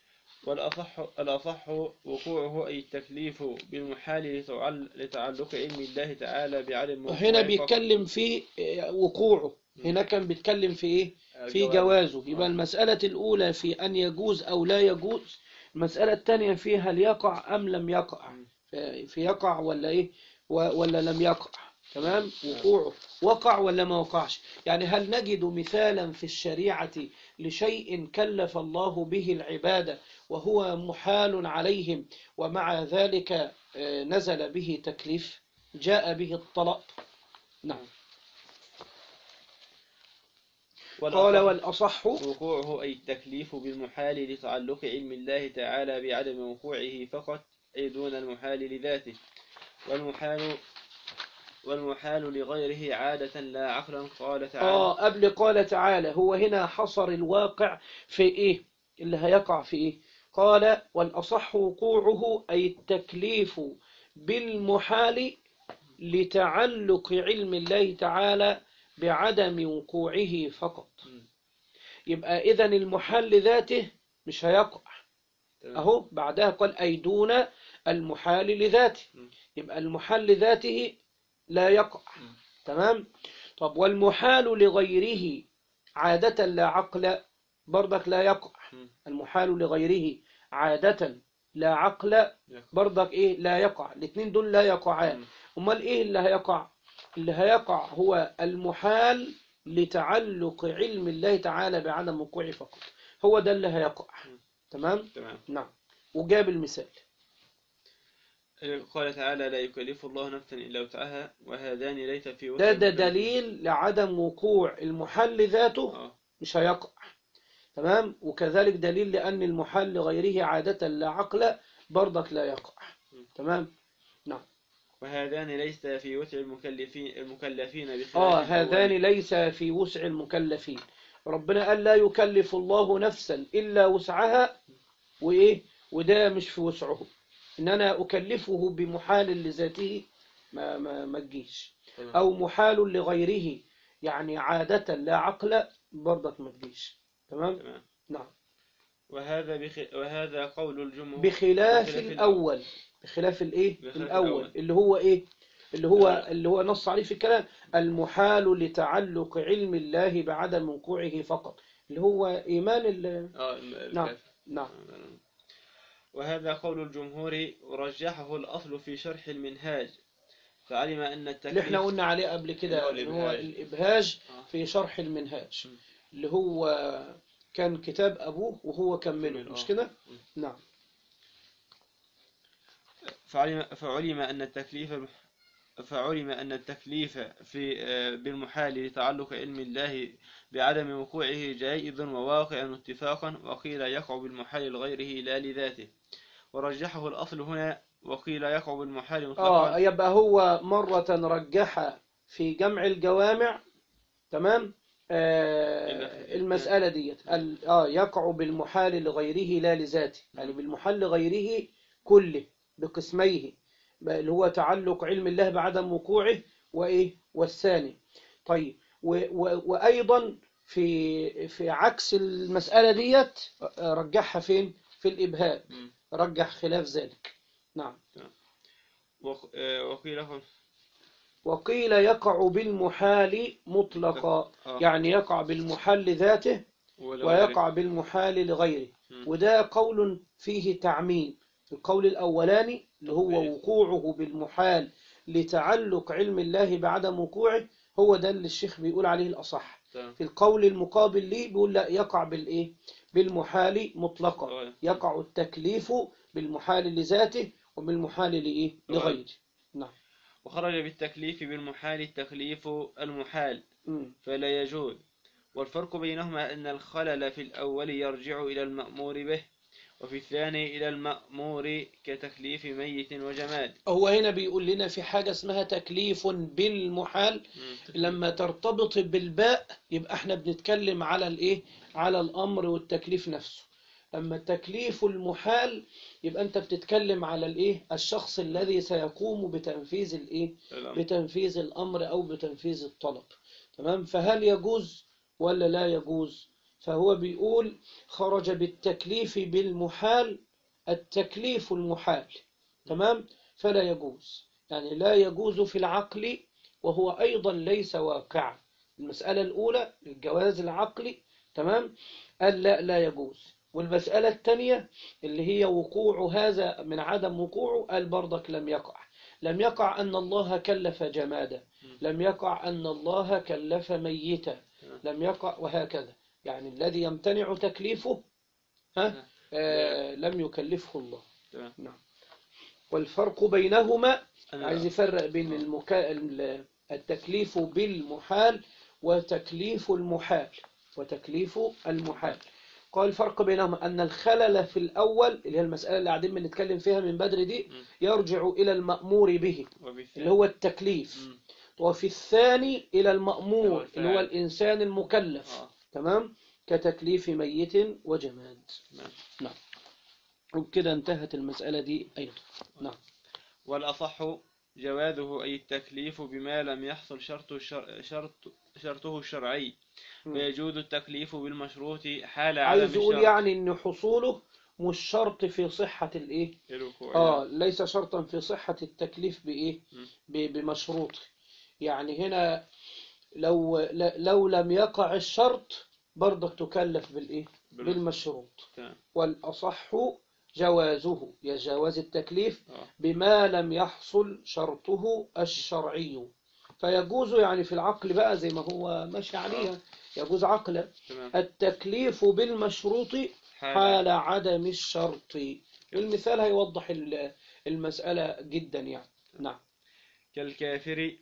والأصح الأصح وقوعه أي التكليف بالمحال لتعل... لتعلق علم الله تعالى بعلم هنا وقوعه بيتكلم في آه، وقوعه هنا كان بيتكلم في إيه فقط. في الجواب. جوازه يبقى آه. المسألة الأولى في أن يجوز أو لا يجوز المسألة الثانية في هل يقع أم لم يقع مم. في في يقع ولا إيه و- ولا لم يقع تمام وقوعه وقع ولا ما وقعش يعني هل نجد مثالا في الشريعة لشيء كلف الله به العبادة وهو محال عليهم ومع ذلك آه، نزل به تكليف جاء به الطلب نعم قال والأصح والأصح وقوعه أي التكليف بالمحال لتعلق علم الله تعالى بعدم وقوعه فقط أي دون المحال لذاته والمحال والمحال لغيره عادة لا عقلا قال تعالى آه قبل قال تعالى هو هنا حصر الواقع في إيه اللي هيقع في إيه قال والأصح وقوعه أي التكليف بالمحال لتعلق علم الله تعالى بعدم وقوعه فقط مم. يبقى إذن المحال لذاته مش هيقع تمام. أهو بعدها قال أي دون المحال لذاته مم. يبقى المحال لذاته لا يقع مم. تمام طب والمحال لغيره عادة لا عقل برضك لا يقع مم. المحال لغيره عادة لا عقل برضك إيه لا يقع الاثنين دول لا يقعان مم. أمال إيه اللي هيقع اللي هيقع هو المحال لتعلق علم الله تعالى بعدم وقوعه فقط هو ده اللي هيقع مم. تمام تمام نعم وجاب المثال قال تعالى لا يكلف الله نفسا إلا وسعها وهذان ليس في وسع ده ده المكلف. دليل لعدم وقوع المحل ذاته آه. مش هيقع تمام وكذلك دليل لأن المحل لغيره عادة لا عقل برضك لا يقع مم. تمام نعم وهذان ليس في وسع المكلفين المكلفين بخلاف آه الأول. هذان ليس في وسع المكلفين ربنا قال لا يكلف الله نفسا إلا وسعها وإيه وده مش في وسعه إن أنا أكلفه بمحال لذاته ما ما ما تجيش تمام. أو محال لغيره يعني عادة لا عقل برضك ما تجيش تمام تمام نعم وهذا بخ... وهذا قول الجمهور بخلاف بخلاف الأول بخلاف الإيه بخلاف الأول الأول. اللي هو إيه اللي هو آه. اللي هو نص عليه في الكلام المحال لتعلق علم الله بعدم وقوعه فقط اللي هو إيمان ال... آه ال- نعم. الكافر. نعم وهذا قول الجمهور ورجحه الأصل في شرح المنهاج فعلم أن اللي التكليف احنا قلنا عليه قبل كده اللي هو اللي هو الإبهاج. الإبهاج آه. في شرح المنهاج م. اللي هو كان كتاب أبوه وهو كمله كمل، مش آه. كده نعم فعلم, فعلم أن التكليف فعلم أن التكليف في آه، بالمحال لتعلق علم الله بعدم وقوعه جائز وواقع اتفاقا وقيل يقع بالمحال لغيره لا لذاته ورجحه الأصل هنا وقيل يقع بالمحال آه مطلقا يبقى هو مرة رجح في جمع الجوامع تمام إلا آه في- المسألة ديت ال- آه يقع بالمحال لغيره لا لذاته يعني بالمحال لغيره كله بقسميه بقى اللي هو تعلق علم الله بعدم وقوعه وإيه والثاني طيب و و وأيضا في في عكس المسألة ديت آه، رجحها فين في الإبهام مم. رجح خلاف ذلك نعم وق- آه، وقيل هو- وقيل يقع بالمحال مطلقا آه. يعني يقع بالمحال ذاته ولو ويقع بالمحال لغيره مم. وده قول فيه تعميم القول الأولاني اللي هو تطبيق. وقوعه بالمحال لتعلق علم الله بعدم وقوعه هو ده اللي الشيخ بيقول عليه الأصح تمام. في القول المقابل ليه بيقول لا يقع بالإيه بالمحال مطلقا آه. يقع التكليف بالمحال لذاته وبالمحال لإيه لغيره نعم وخرج بالتكليف بالمحال التكليف المحال مم. فلا يجوز والفرق بينهما أن الخلل في الأول يرجع إلى المأمور به وفي الثاني إلى المأمور كتكليف ميت وجماد هو هنا بيقول لنا في حاجة اسمها تكليف بالمحال لما ترتبط بالباء يبقى احنا بنتكلم على الايه على الامر والتكليف نفسه اما التكليف المحال يبقى انت بتتكلم على الايه الشخص الذي سيقوم بتنفيذ الايه الأمر. بتنفيذ الامر او بتنفيذ الطلب تمام فهل يجوز ولا لا يجوز فهو بيقول خرج بالتكليف بالمحال التكليف المحال تمام فلا يجوز يعني لا يجوز في العقل وهو أيضا ليس واقعا المسألة الأولى الجواز العقلي تمام قال لا لا يجوز والمسألة الثانية اللي هي وقوع هذا من عدم وقوعه قال برضك لم يقع لم يقع أن الله كلف جمادا لم يقع أن الله كلف ميتا لم يقع وهكذا يعني الذي يمتنع تكليفه ها آه لم يكلفه الله تمام. نعم والفرق بينهما أنا- عايز يفرق بين المكا... ال- التكليف بالمحال وتكليف المحال وتكليف المحال قال الفرق بينهما أن الخلل في الأول اللي هي المسألة اللي قاعدين بنتكلم فيها من بدري دي مم. يرجع إلى المأمور به وبالثاني اللي هو التكليف مم. وفي الثاني إلى اللي هو المأمور الفاعل. اللي هو الإنسان المكلف آه. تمام كتكليف ميت وجماد تمام. نعم وبكده انتهت المسألة دي أيضا نعم والأصح جوازه أي التكليف بما لم يحصل شرط الشر... شرط شرطه الشرعي مم. فيجوز التكليف بالمشروط حال عدم عايز يقول الشرط يعني ان حصوله مش شرط في صحة الايه الوقوع اه ليس شرطا في صحة التكليف بايه مم. ب- بمشروط يعني هنا لو ل- لو لم يقع الشرط برضك تكلف بالايه بالمشروط. بالمشروط تمام. والأصح جوازه يجاوز التكليف آه. بما لم يحصل شرطه الشرعي فيجوز يعني في العقل بقى زي ما هو ماشي عليها يجوز عقلا تمام التكليف بالمشروط حال عدم الشرط المثال هيوضح ال- المسألة جدا يعني نعم كالكافر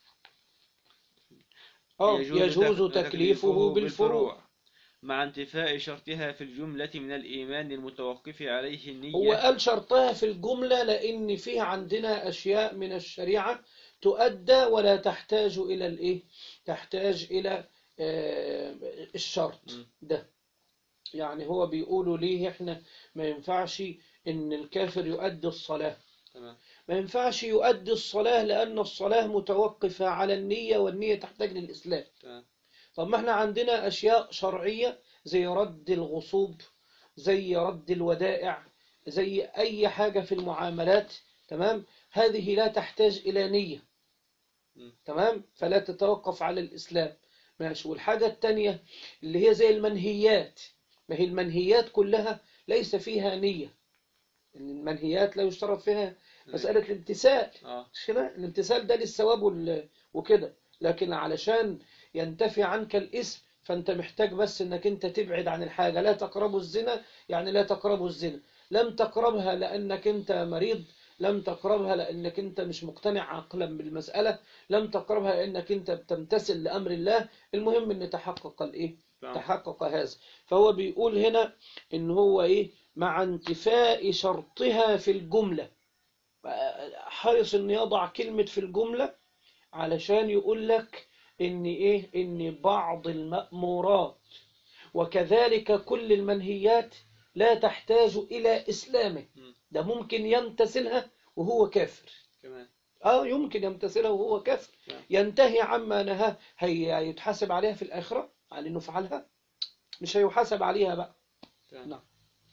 آه يجوز تك- تكليفه بالفروع مع انتفاء شرطها في الجملة من الإيمان المتوقف عليه النية هو قال شرطها في الجملة لأن فيه عندنا أشياء من الشريعة تؤدى ولا تحتاج إلى الإيه؟ تحتاج إلى آه، الشرط م. ده يعني هو بيقولوا ليه إحنا ما ينفعش إن الكافر يؤدي الصلاة تمام ما ينفعش يؤدي الصلاة لأن الصلاة متوقفة على النية والنية تحتاج للإسلام تمام طب ما احنا عندنا أشياء شرعية زي رد الغصوب زي رد الودائع زي أي حاجة في المعاملات تمام هذه لا تحتاج إلى نية م. تمام فلا تتوقف على الإسلام ماشي والحاجة التانية اللي هي زي المنهيات ما هي المنهيات كلها ليس فيها نية المنهيات لا يشترط فيها مسألة الامتثال اه مش كده الامتثال ده للثواب وال- وكده لكن علشان ينتفي عنك الاسم فانت محتاج بس انك انت تبعد عن الحاجة لا تقربوا الزنا يعني لا تقربوا الزنا لم تقربها لانك انت مريض لم تقربها لانك انت مش مقتنع عقلا بالمسألة لم تقربها لانك انت بتمتثل لامر الله المهم ان تحقق الايه تمام تحقق هذا فهو بيقول هنا ان هو ايه مع انتفاء شرطها في الجملة حرص ان يضع كلمة في الجملة علشان يقول لك ان ايه ان بعض المأمورات وكذلك كل المنهيات لا تحتاج الى اسلامه م. ده ممكن يمتثلها وهو كافر كمان اه يمكن يمتثلها وهو كافر نعم. ينتهي عما نهاه هي يتحاسب عليها في الآخرة على انه فعلها مش هيحاسب عليها بقى تمام نعم.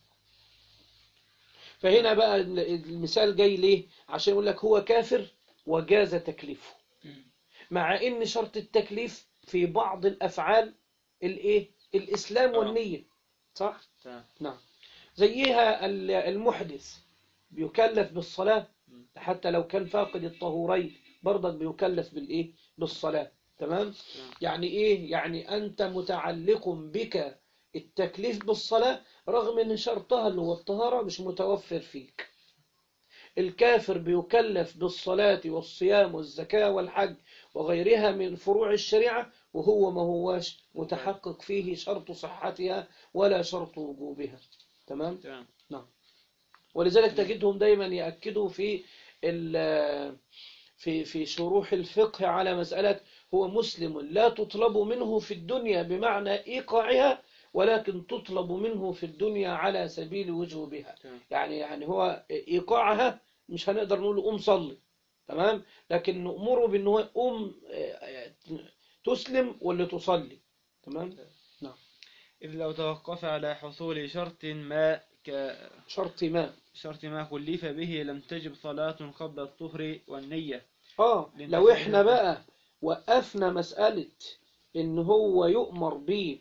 فهنا بقى المثال جاي ليه عشان يقول لك هو كافر وجاز تكليفه مع ان شرط التكليف في بعض الافعال الايه الاسلام آه. والنيه صح تمام نعم زيها ال- المحدث بيكلف بالصلاه م. حتى لو كان فاقد الطهورين برضك بيكلف بالايه بالصلاه تمام تمام يعني ايه يعني انت متعلق بك التكليف بالصلاة رغم ان شرطها اللي هو الطهارة مش متوفر فيك الكافر بيكلف بالصلاة والصيام والزكاة والحج وغيرها من فروع الشريعة وهو ما هواش متحقق فيه شرط صحتها ولا شرط وجوبها تمام تمام ولذلك تجدهم دايما يأكدوا في ال- في في شروح الفقه على مسألة هو مسلم لا تطلب منه في الدنيا بمعنى إيقاعها ولكن تطلب منه في الدنيا على سبيل وجوبها تمام يعني يعني هو إيقاعها مش هنقدر نقول قوم صلي تمام لكن نأمره بأنه هو قوم آه، تسلم ولا تصلي تمام إذ لو توقف على حصول شرط ما شرط ما كشرط ما كلف به لم تجب صلاة قبل الطهر والنية اه لأن لو تفعيل احنا الأمر. بقى وقفنا مسألة ان هو يؤمر ب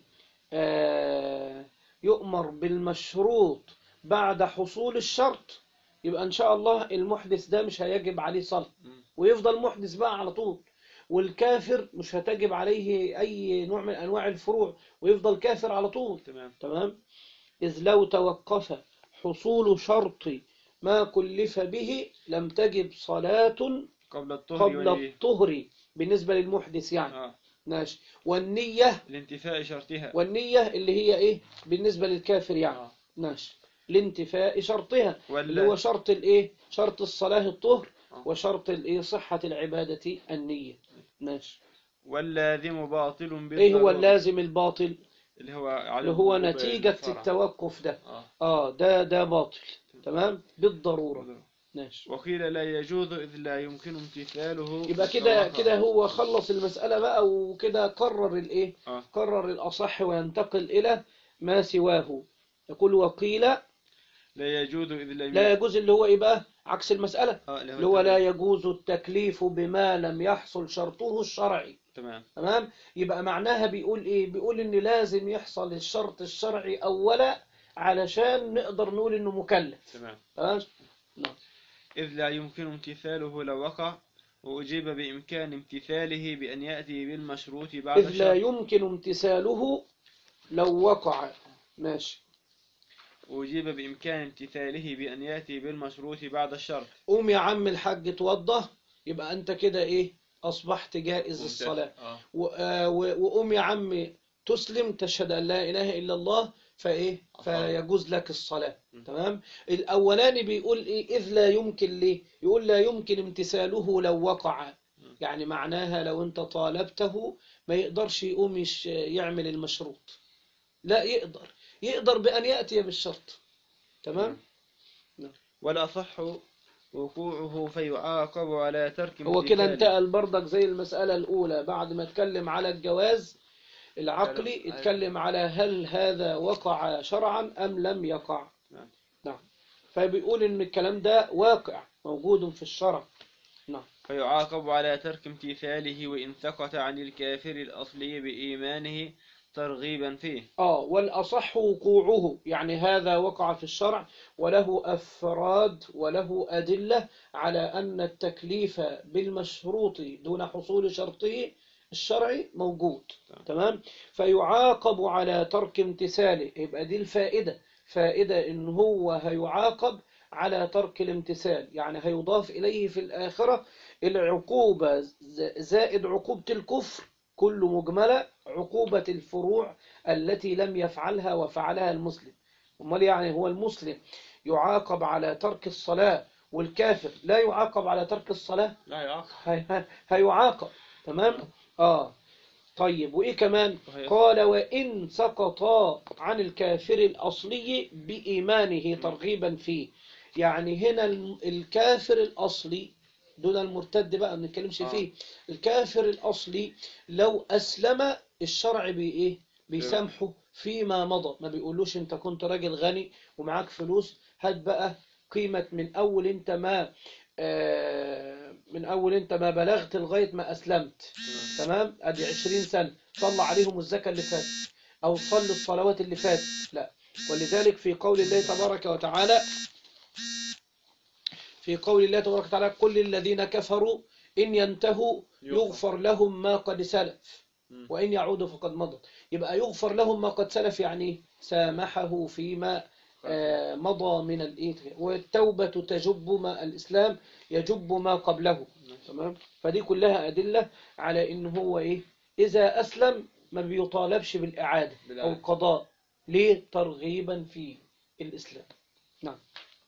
آه، يؤمر بالمشروط بعد حصول الشرط يبقى ان شاء الله المحدث ده مش هيجب عليه صلاة م. ويفضل محدث بقى على طول والكافر مش هتجب عليه اي نوع من انواع الفروع ويفضل كافر على طول تمام تمام إذ لو توقف حصول شرط ما كلف به لم تجب صلاة قبل الطهر قبل والنية. الطهر بالنسبة للمحدث يعني آه. ماشي والنية لانتفاء شرطها والنية اللي هي إيه بالنسبة للكافر يعني آه. ماشي لانتفاء شرطها اللي هو ولا شرط الإيه شرط الصلاة الطهر آه. وشرط الإيه صحة العبادة النية ماشي واللازم باطل إيه هو بالضرورة. اللازم الباطل اللي هو على اللي هو الوجوب نتيجة الفرع. التوقف ده آه. آه ده ده باطل تمام بالضرورة ماشي وقيل لا يجوز إذ لا يمكن امتثاله يبقى كده كما كده هو خلص المسألة بقى وكده قرر الايه آه. قرر الأصح وينتقل إلى ما سواه يقول وقيل لا يجوز إذ لا لا يجوز اللي هو ايه بقى عكس المسألة آه اللي هو لا يجوز التكليف بما لم يحصل شرطه الشرعي تمام تمام يبقى معناها بيقول ايه بيقول ان لازم يحصل الشرط الشرعي اولا علشان نقدر نقول إنه مكلف تمام تمام إذ لا يمكن امتثاله لو وقع وأجيب بإمكان امتثاله بأن يأتي بالمشروط بعد إذ لا الشرط يمكن امتثاله لو وقع ماشي وأجيب بإمكان امتثاله بأن يأتي بالمشروط بعد الشرط قوم يا عم الحاج توضى يبقى أنت كده إيه أصبحت جائز ممتاز. الصلاة آه. و- آه، و- وقوم يا عم تسلم تشهد أن لا إله إلا الله فإيه فيجوز لك الصلاة م. تمام الأولاني بيقول إيه إذ لا يمكن ليه يقول لا يمكن امتثاله لو وقع يعني معناها لو أنت طالبته ما يقدرش يقوم يش- يعمل المشروط لا يقدر يقدر بأن يأتي بالشرط تمام والأصح وقوعه فيعاقب على ترك هو كده امتثاله. انتقل برضك زي المسألة الأولى بعد ما اتكلم على الجواز العقلي أيوة. اتكلم على هل هذا وقع شرعا أم لم يقع نعم. نعم فبيقول إن الكلام ده واقع موجود في الشرع نعم فيعاقب على ترك امتثاله وإن سقط عن الكافر الأصلي بإيمانه ترغيبا فيه آه والأصح وقوعه يعني هذا وقع في الشرع وله أفراد وله أدلة على أن التكليف بالمشروط دون حصول شرطه الشرعي موجود تمام. تمام فيعاقب على ترك امتثاله يبقى دي الفائدة فائدة إن هو هيعاقب على ترك الامتثال يعني هيضاف إليه في الآخرة العقوبة ز- زائد عقوبة الكفر كل مجملة عقوبة الفروع التي لم يفعلها وفعلها المسلم أمال يعني هو المسلم يعاقب على ترك الصلاة والكافر لا يعاقب على ترك الصلاة لا يعاقب هي- هي- هيعاقب تمام آه طيب وإيه كمان وهي- قال وإن سقطا عن الكافر الأصلي بإيمانه ترغيبا فيه يعني هنا الم- الكافر الأصلي دون المرتد بقى ما بنتكلمش آه. فيه الكافر الأصلي لو أسلم الشرع بإيه بيسامحه فيما مضى ما بيقولوش انت كنت راجل غني ومعاك فلوس هات بقى قيمة من أول انت ما آه، من أول انت ما بلغت لغاية ما أسلمت تمام ادي 20 سنة صلى عليهم الزكاة اللي فاتت او صلي الصلوات اللي فاتت لا ولذلك في قول الله تبارك وتعالى في قول الله تبارك وتعالى قل للذين كفروا إن ينتهوا يغفر لهم ما قد سلف مم. وإن يعودوا فقد مضت يبقى يغفر لهم ما قد سلف يعني سامحه فيما آه، مضى من الإيه والتوبة تجب ما الإسلام يجب ما قبله تمام فدي كلها أدلة على إن هو إيه إذا أسلم ما بيطالبش بالإعادة أو بالإعادة. القضاء ليه ترغيبا في الإسلام نعم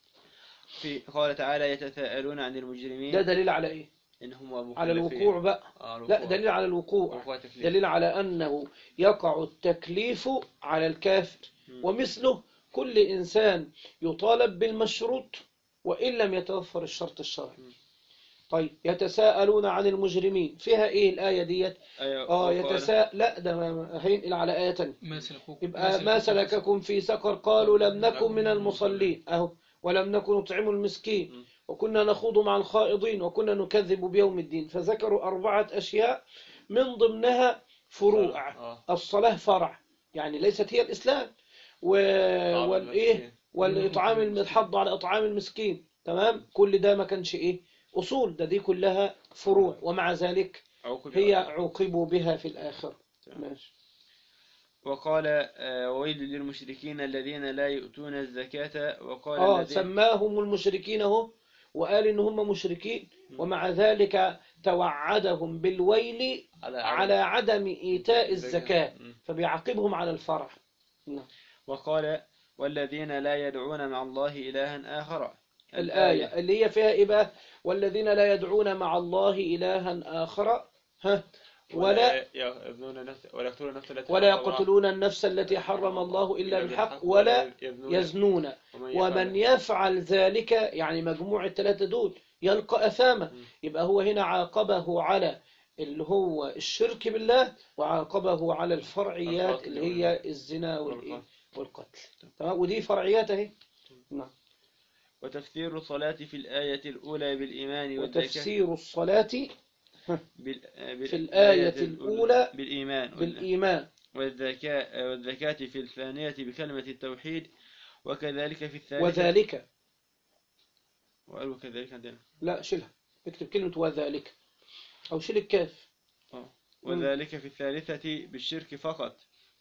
في قال تعالى يتساءلون عن المجرمين ده دليل على إيه إنهم على مكلفين. الوقوع بقى آه، لا الوقوع. دليل على الوقوع وقوع تكليف. دليل على أنه يقع التكليف على الكافر مم. ومثله كل إنسان يطالب بالمشروط وإن لم يتوفر الشرط الشرعي مم. طيب يتساءلون عن المجرمين فيها إيه الآية ديت أيوة، آه وقال- يتساءل لا ده ما- هينقل على آية تانية ما سلكوكم يبقى ما سلككم في سقر قالوا لم نكن من المصلين أهو ولم نكن نطعم المسكين م. وكنا نخوض مع الخائضين وكنا نكذب بيوم الدين فذكروا أربعة أشياء من ضمنها فروع آه. الصلاة فرع يعني ليست هي الإسلام و... طعام والإيه المسكين. والإطعام الحض على إطعام المسكين تمام كل ده ما كانش إيه أصول ده دي كلها فروع ومع ذلك عوقب هي عليه. عوقبوا بها في الآخرة تمام. ماشي وقال آه، ويل للمشركين الذين لا يؤتون الزكاة وقال آه الذين سماهم المشركين اهو وقال إن هم مشركين ومع ذلك توعدهم بالويل على على عدم إيتاء الزكاة مم. فبيعاقبهم على الفرع نعم. وقال والذين لا يدعون مع الله إلها آخر الآية اللي هي فيها إيه بقى والذين لا يدعون مع الله إلها آخر ها ولا يظنون نفس ولا يقتلون النفس التي ولا حرم الله يقتلون النفس التي حرم الله إلا بالحق ولا يزنون يزنون ومن يفعل ذلك يعني مجموع الثلاثة دول يلقى أثامة مم. يبقى هو هنا عاقبه على اللي هو الشرك بالله وعاقبه على الفرعيات القتل اللي هي الزنا والإيه والقتل. والقتل تمام ودي فرعيات اهي نعم وتفسير الصلاة في الآية الأولى بالإيمان والزكاة وتفسير الصلاة بال... بال... في الآية الأولى بالإيمان بالإيمان والزكاة والزكاة في الثانية بكلمة التوحيد وكذلك في الثالثة وذلك وقال وكذلك عندنا لا شيلها اكتب كلمة وذلك أو شيل الكاف آه. وذلك في الثالثة بالشرك فقط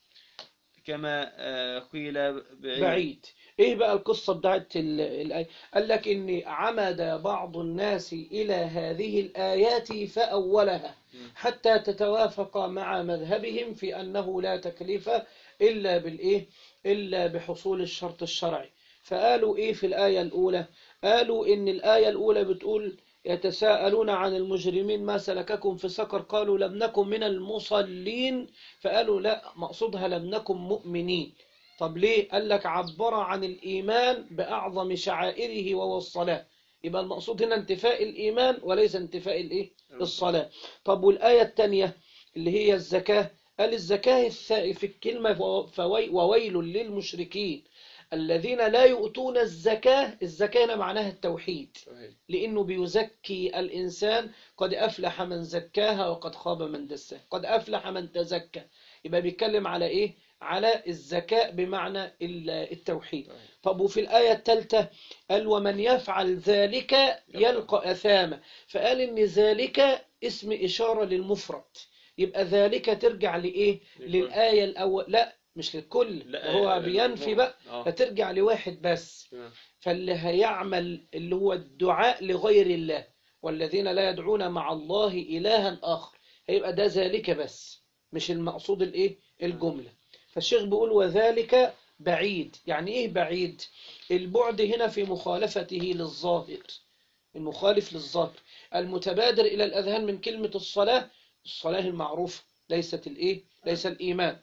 كما آه، قيل بعيد بعيد ايه بقى القصة بتاعت ال- الآية قال لك ان عمد بعض الناس الى هذه الآيات فأولها مم. حتى تتوافق مع مذهبهم في أنه لا تكليف إلا بالإيه إلا بحصول الشرط الشرعي فقالوا إيه في الآية الأولى قالوا إن الآية الأولى بتقول يتساءلون عن المجرمين ما سلككم في سقر قالوا لم نكن من المصلين فقالوا لا مقصودها لم نكن مؤمنين طب ليه قال لك عبر عن الإيمان بأعظم شعائره وهو الصلاة يبقى المقصود هنا انتفاء الإيمان وليس انتفاء الإيه الصلاة طب والآية الثانية اللي هي الزكاة قال الزكاة الث- في الكلمة فو- فوي وويل للمشركين الذين لا يؤتون الزكاة الزكاة هنا معناها التوحيد لأنه بيزكي الإنسان قد أفلح من زكاها وقد خاب من دساها قد أفلح من تزكى يبقى بيتكلم على إيه على الزكاة بمعنى ال- التوحيد طب وفي الآية الثالثة قال ومن يفعل ذلك يلقى أثاما فقال إن ذلك اسم إشارة للمفرد يبقى ذلك ترجع لإيه للكل. للآية الأول لا مش للكل لا، هو لا، بينفي لا. بقى آه. فترجع لواحد بس تمام. فاللي هيعمل اللي هو الدعاء لغير الله والذين لا يدعون مع الله إلها آخر هيبقى ده ذلك بس مش المقصود الايه الجملة فالشيخ بيقول وذلك بعيد يعني ايه بعيد البعد هنا في مخالفته للظاهر المخالف للظاهر المتبادر إلى الأذهان من كلمة الصلاة الصلاة المعروفة ليست الايه ليس الإيمان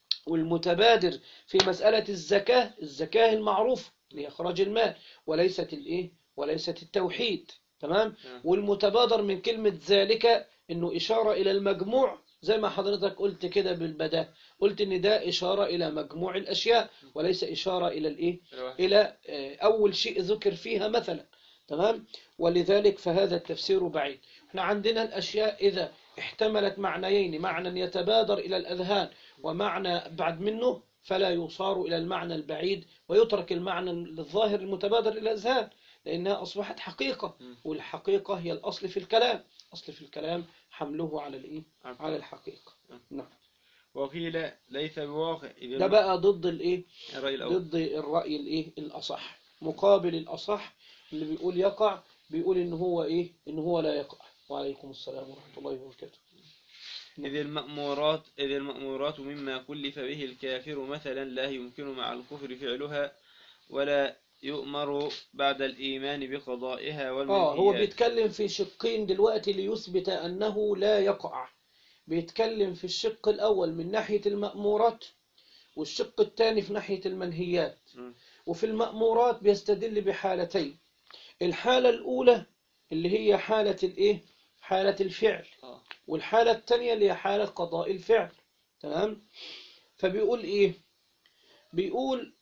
والمتبادر في مسألة الزكاة الزكاة المعروفة لإخراج المال وليست الإيه وليست التوحيد تمام نعم. والمتبادر من كلمة ذلك إنه إشارة إلى المجموع زي ما حضرتك قلت كده بالبداء قلت إن ده إشارة إلى مجموع الأشياء وليس إشارة إلى الإيه الواحد. إلى آه، أول شيء ذكر فيها مثلا تمام ولذلك فهذا التفسير بعيد احنا عندنا الأشياء إذا احتملت معنيين معنى يتبادر إلى الأذهان ومعنى بعد منه فلا يصار إلى المعنى البعيد ويترك المعنى الظاهر المتبادر إلى الأذهان لأنها أصبحت حقيقة م. والحقيقة هي الأصل في الكلام أصل في الكلام حمله على الإيه؟ على الحقيقة نعم وقيل ليس بواقع إذ ده بقى ضد الإيه؟ الرأي الأول ضد الرأي الإيه؟ الأصح مقابل الأصح اللي بيقول يقع بيقول إن هو إيه؟ إن هو لا يقع وعليكم السلام ورحمة الله وبركاته إذ المأمورات إذ المأمورات مما كلف به الكافر مثلا لا يمكن مع الكفر فعلها ولا يؤمر بعد الإيمان بقضائها آه هو والمنهيات بيتكلم في شقين دلوقتي ليثبت أنه لا يقع بيتكلم في الشق الأول من ناحية المأمورات والشق الثاني في ناحية المنهيات م. وفي المأمورات بيستدل بحالتين الحالة الأولى اللي هي حالة الإيه؟ حالة الفعل آه. والحالة الثانية اللي هي حالة قضاء الفعل تمام فبيقول إيه بيقول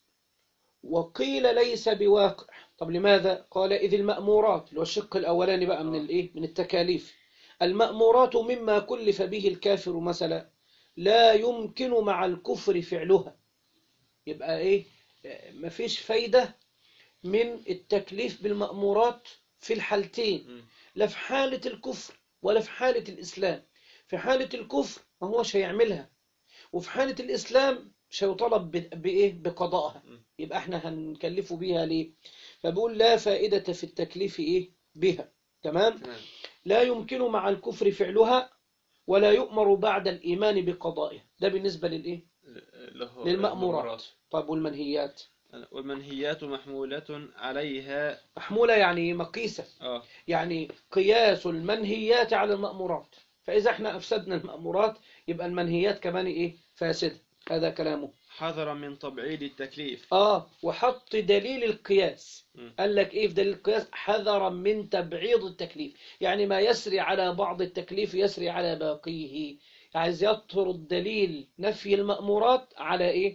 وقيل ليس بواقع طب لماذا قال إذ المأمورات اللي هو الشق الأولاني بقى من آه. الإيه من التكاليف المأمورات مما كلف به الكافر مثلا لا يمكن مع الكفر فعلها يبقى إيه آه، مفيش فايدة من التكليف بالمأمورات في الحالتين م. لا في حالة الكفر ولا في حالة الإسلام في حالة الكفر ما هوش هيعملها وفي حالة الإسلام مش هيطالب ب- بإيه بقضائها م. يبقى احنا هنكلفه بيها ليه فبقول لا فائدة في التكليف إيه بها تمام تمام لا يمكن مع الكفر فعلها ولا يؤمر بعد الإيمان بقضائها ده بالنسبة للإيه له للمأمورات طيب والمنهيات والمنهيات محمولة عليها محمولة يعني مقيسة آه. يعني قياس المنهيات على المأمورات فإذا احنا أفسدنا المأمورات يبقى المنهيات كمان إيه فاسدة هذا كلامه حذرا من تبعيد التكليف آه وحط دليل القياس م. قال لك إيه في دليل القياس حذرا من تبعيض التكليف يعني ما يسري على بعض التكليف يسري على باقيه عايز يطرد دليل نفي المأمورات على إيه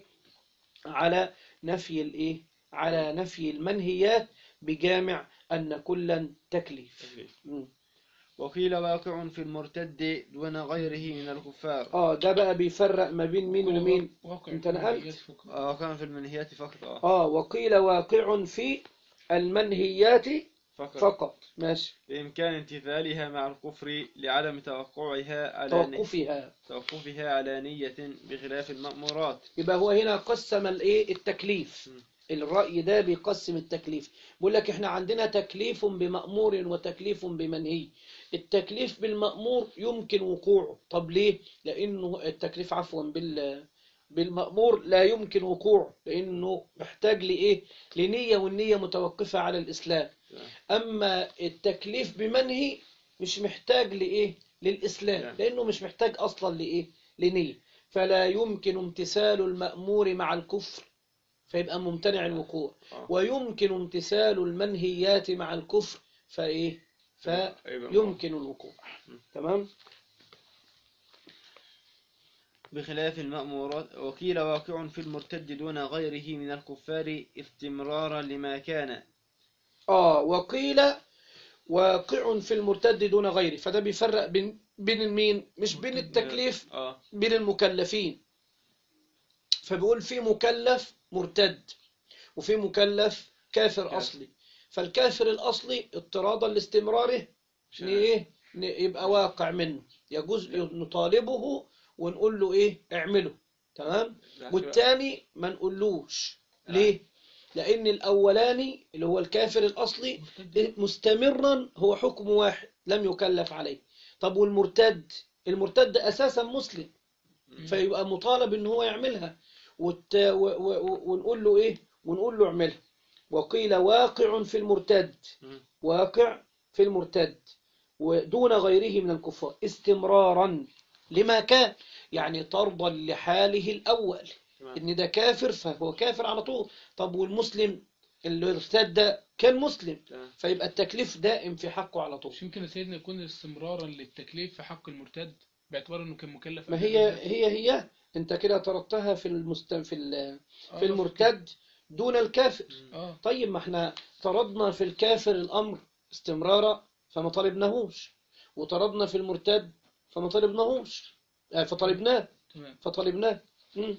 على نفي الإيه على نفي المنهيات بجامع أن كلا تكليف تكليف. م. وقيل واقع في المرتد دون غيره من الكفار اه ده بقى بيفرق ما بين مين كل ومين واقع أنت نقلت؟ المنهيات فوق. آه كان في المنهيات فقط آه اه وقيل واقع في المنهيات فقط فقط ماشي بإمكان امتثالها مع الكفر لعدم توقعها على توقفها توقفها على نية بخلاف المأمورات يبقى هو هنا قسم الايه التكليف م. الرأي ده بيقسم التكليف بيقول لك احنا عندنا تكليف بمأمور وتكليف بمنهي التكليف بالمأمور يمكن وقوعه طب ليه لأنه التكليف عفوا بال بالمأمور لا يمكن وقوعه لأنه محتاج لإيه لنية والنية متوقفة على الإسلام أما التكليف بمنهي مش محتاج لإيه للإسلام نعم. لأنه مش محتاج أصلا لإيه لنية فلا يمكن امتثال المأمور مع الكفر فيبقى ممتنع الوقوع آه. ويمكن امتثال المنهيات مع الكفر فإيه فيمكن الوقوع تمام بخلاف المأمورات وقيل واقع في المرتد دون غيره من الكفار استمرارا لما كان آه وقيل واقع في المرتد دون غيره فده بيفرق بين بين المين مش بين التكليف آه بين المكلفين فبيقول في مكلف مرتد وفي مكلف كافر كافر. أصلي فالكافر الأصلي اضطرادا لاستمراره ن- إيه ن- يبقى واقع منه يجوز نطالبه ونقول له إيه اعمله تمام والتاني ما نقولوش ليه لأن الأولاني اللي هو الكافر الأصلي مستمرا هو حكم واحد لم يكلف عليه طب والمرتد المرتد أساسا مسلم فيبقى مطالب ان هو يعملها والت... و... و... و- ونقول له ايه ونقول له اعملها وقيل واقع في المرتد مم. واقع في المرتد ودون غيره من الكفار استمرارا لما كان يعني طردا لحاله الأول تمام. إن ده كافر فهو كافر على طول طب والمسلم اللي ارتد كان مسلم تمام. فيبقى التكليف دائم في حقه على طول مش يمكن يا سيدنا يكون استمرارا للتكليف في حق المرتد باعتبار انه كان مكلف ما قبل هي كده؟ هي هي انت كده طردتها في المست... في ال... آه، في المرتد دون الكافر اه طيب ما احنا طردنا في الكافر الأمر استمرارا فما طلبناهوش وطردنا في المرتد فما طلبناهوش آه، فطلبناه تمام فطلبناه مم.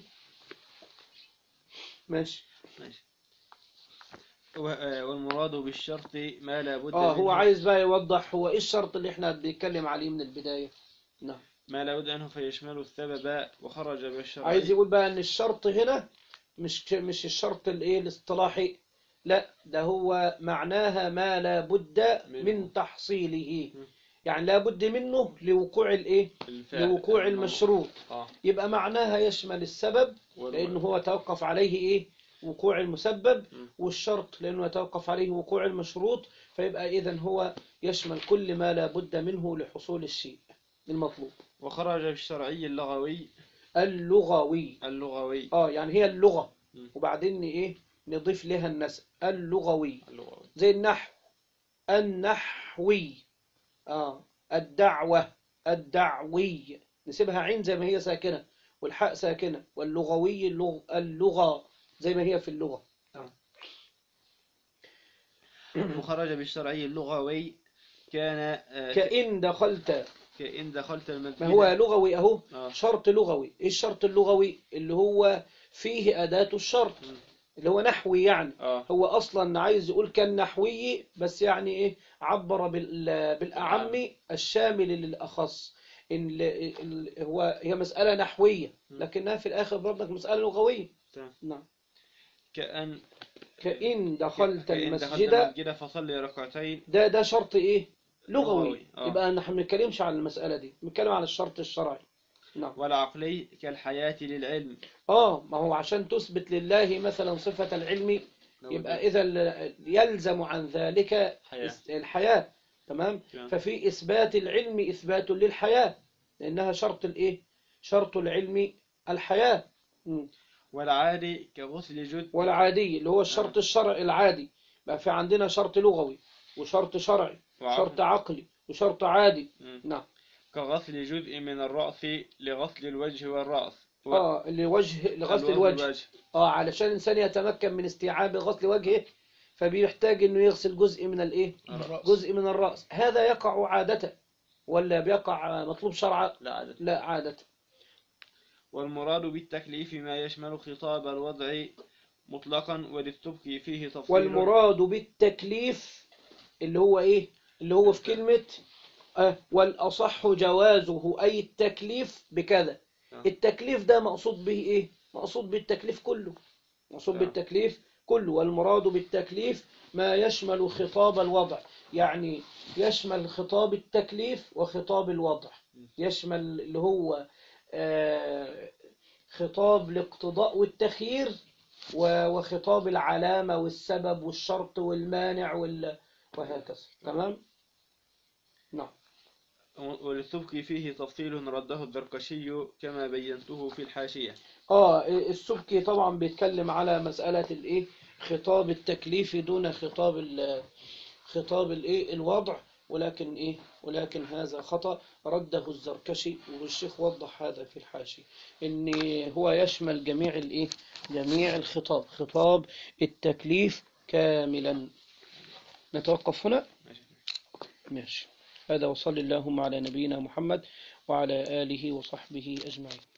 ماشي ماشي و- آه، والمراد بالشرط ما لا بد اه هو منه عايز بقى يوضح هو ايه الشرط اللي احنا بنتكلم عليه من البداية نعم ما لا بد منه فيشمل السبب وخرج بالشرع عايز يقول بقى ان الشرط هنا مش مش الشرط الايه الاصطلاحي لا ده هو معناها ما لا بد منه. من تحصيله م. يعني لا بد منه لوقوع الايه الفاعل. لوقوع المشروط اه يبقى معناها يشمل السبب وال- لانه هو توقف عليه ايه وقوع المسبب م. والشرط لانه يتوقف عليه وقوع المشروط فيبقى اذا هو يشمل كل ما لا بد منه لحصول الشيء المطلوب وخرج بالشرعي اللغوي اللغوي اللغوي اه يعني هي اللغة م. وبعدين ايه نضيف لها النسب اللغوي اللغوي زي النحو النحوي اه الدعوة الدعوي نسيبها عين زي ما هي ساكنة والحاء ساكنة واللغوي اللغ... اللغة زي ما هي في اللغة وخرج بالشرعي اللغوي كان آه، كإن دخلت كإن دخلت المسجد ما هو لغوي اهو آه. شرط لغوي ايه الشرط اللغوي اللي هو فيه أداة الشرط م. اللي هو نحوي يعني اه هو اصلا عايز يقول كان نحوي بس يعني ايه عبر بال- بالاعم الشامل للاخص ان ال- ال- هو هي مساله نحويه لكنها في الاخر برضك مساله لغويه تمام. نعم كأن كإن دخلت كإن دخلت المسجد المسجد فصلي ركعتين ده ده شرط ايه لغوي لغوي، آه. يبقى نحن ما بنتكلمش على المساله دي بنتكلم على الشرط الشرعي نعم والعقلي كالحياة للعلم اه ما هو عشان تثبت لله مثلا صفه العلم يبقى إذا ال- يلزم عن ذلك حياة. إس- الحياة تمام تمام. ففي إثبات العلم إثبات للحياة لأنها شرط الإيه شرط العلم الحياة مم. والعادي كغسل جد والعادي اللي هو الشرط الشرعي العادي بقى في عندنا شرط لغوي وشرط شرعي وعقل. شرط عقلي وشرط عادي مم. نعم كغسل جزء من الرأس لغسل الوجه والرأس و- اه اللي وجه لغسل الوجه اه علشان الإنسان يتمكن من استيعاب غسل وجهه فبيحتاج إنه يغسل جزء من الإيه الرأس. جزء من الرأس هذا يقع عادة ولا بيقع مطلوب شرعا لا عادة لا عادة والمراد بالتكليف ما يشمل خطاب الوضع مطلقا وللسبكي فيه تفصيل والمراد بالتكليف اللي هو ايه اللي هو في كلمة آه والأصح جوازه أي التكليف بكذا آه. التكليف ده مقصود به ايه مقصود بالتكليف كله مقصود آه. بالتكليف كله والمراد بالتكليف ما يشمل خطاب الوضع يعني يشمل خطاب التكليف وخطاب الوضع يشمل اللي هو آه، خطاب الاقتضاء والتخيير و- وخطاب العلامة والسبب والشرط والمانع وال... وهكذا تمام نعم وللسبكي فيه تفصيل رده الزركشي كما بينته في الحاشية اه السبكي طبعا بيتكلم على مسألة الايه خطاب التكليف دون خطاب ال خطاب الايه الوضع ولكن ايه ولكن هذا خطأ رده الزركشي والشيخ وضح هذا في الحاشية ان هو يشمل جميع الايه جميع الخطاب خطاب التكليف كاملا نتوقف هنا ماشي. ماشي هذا وصلى اللهم على نبينا محمد وعلى آله وصحبه أجمعين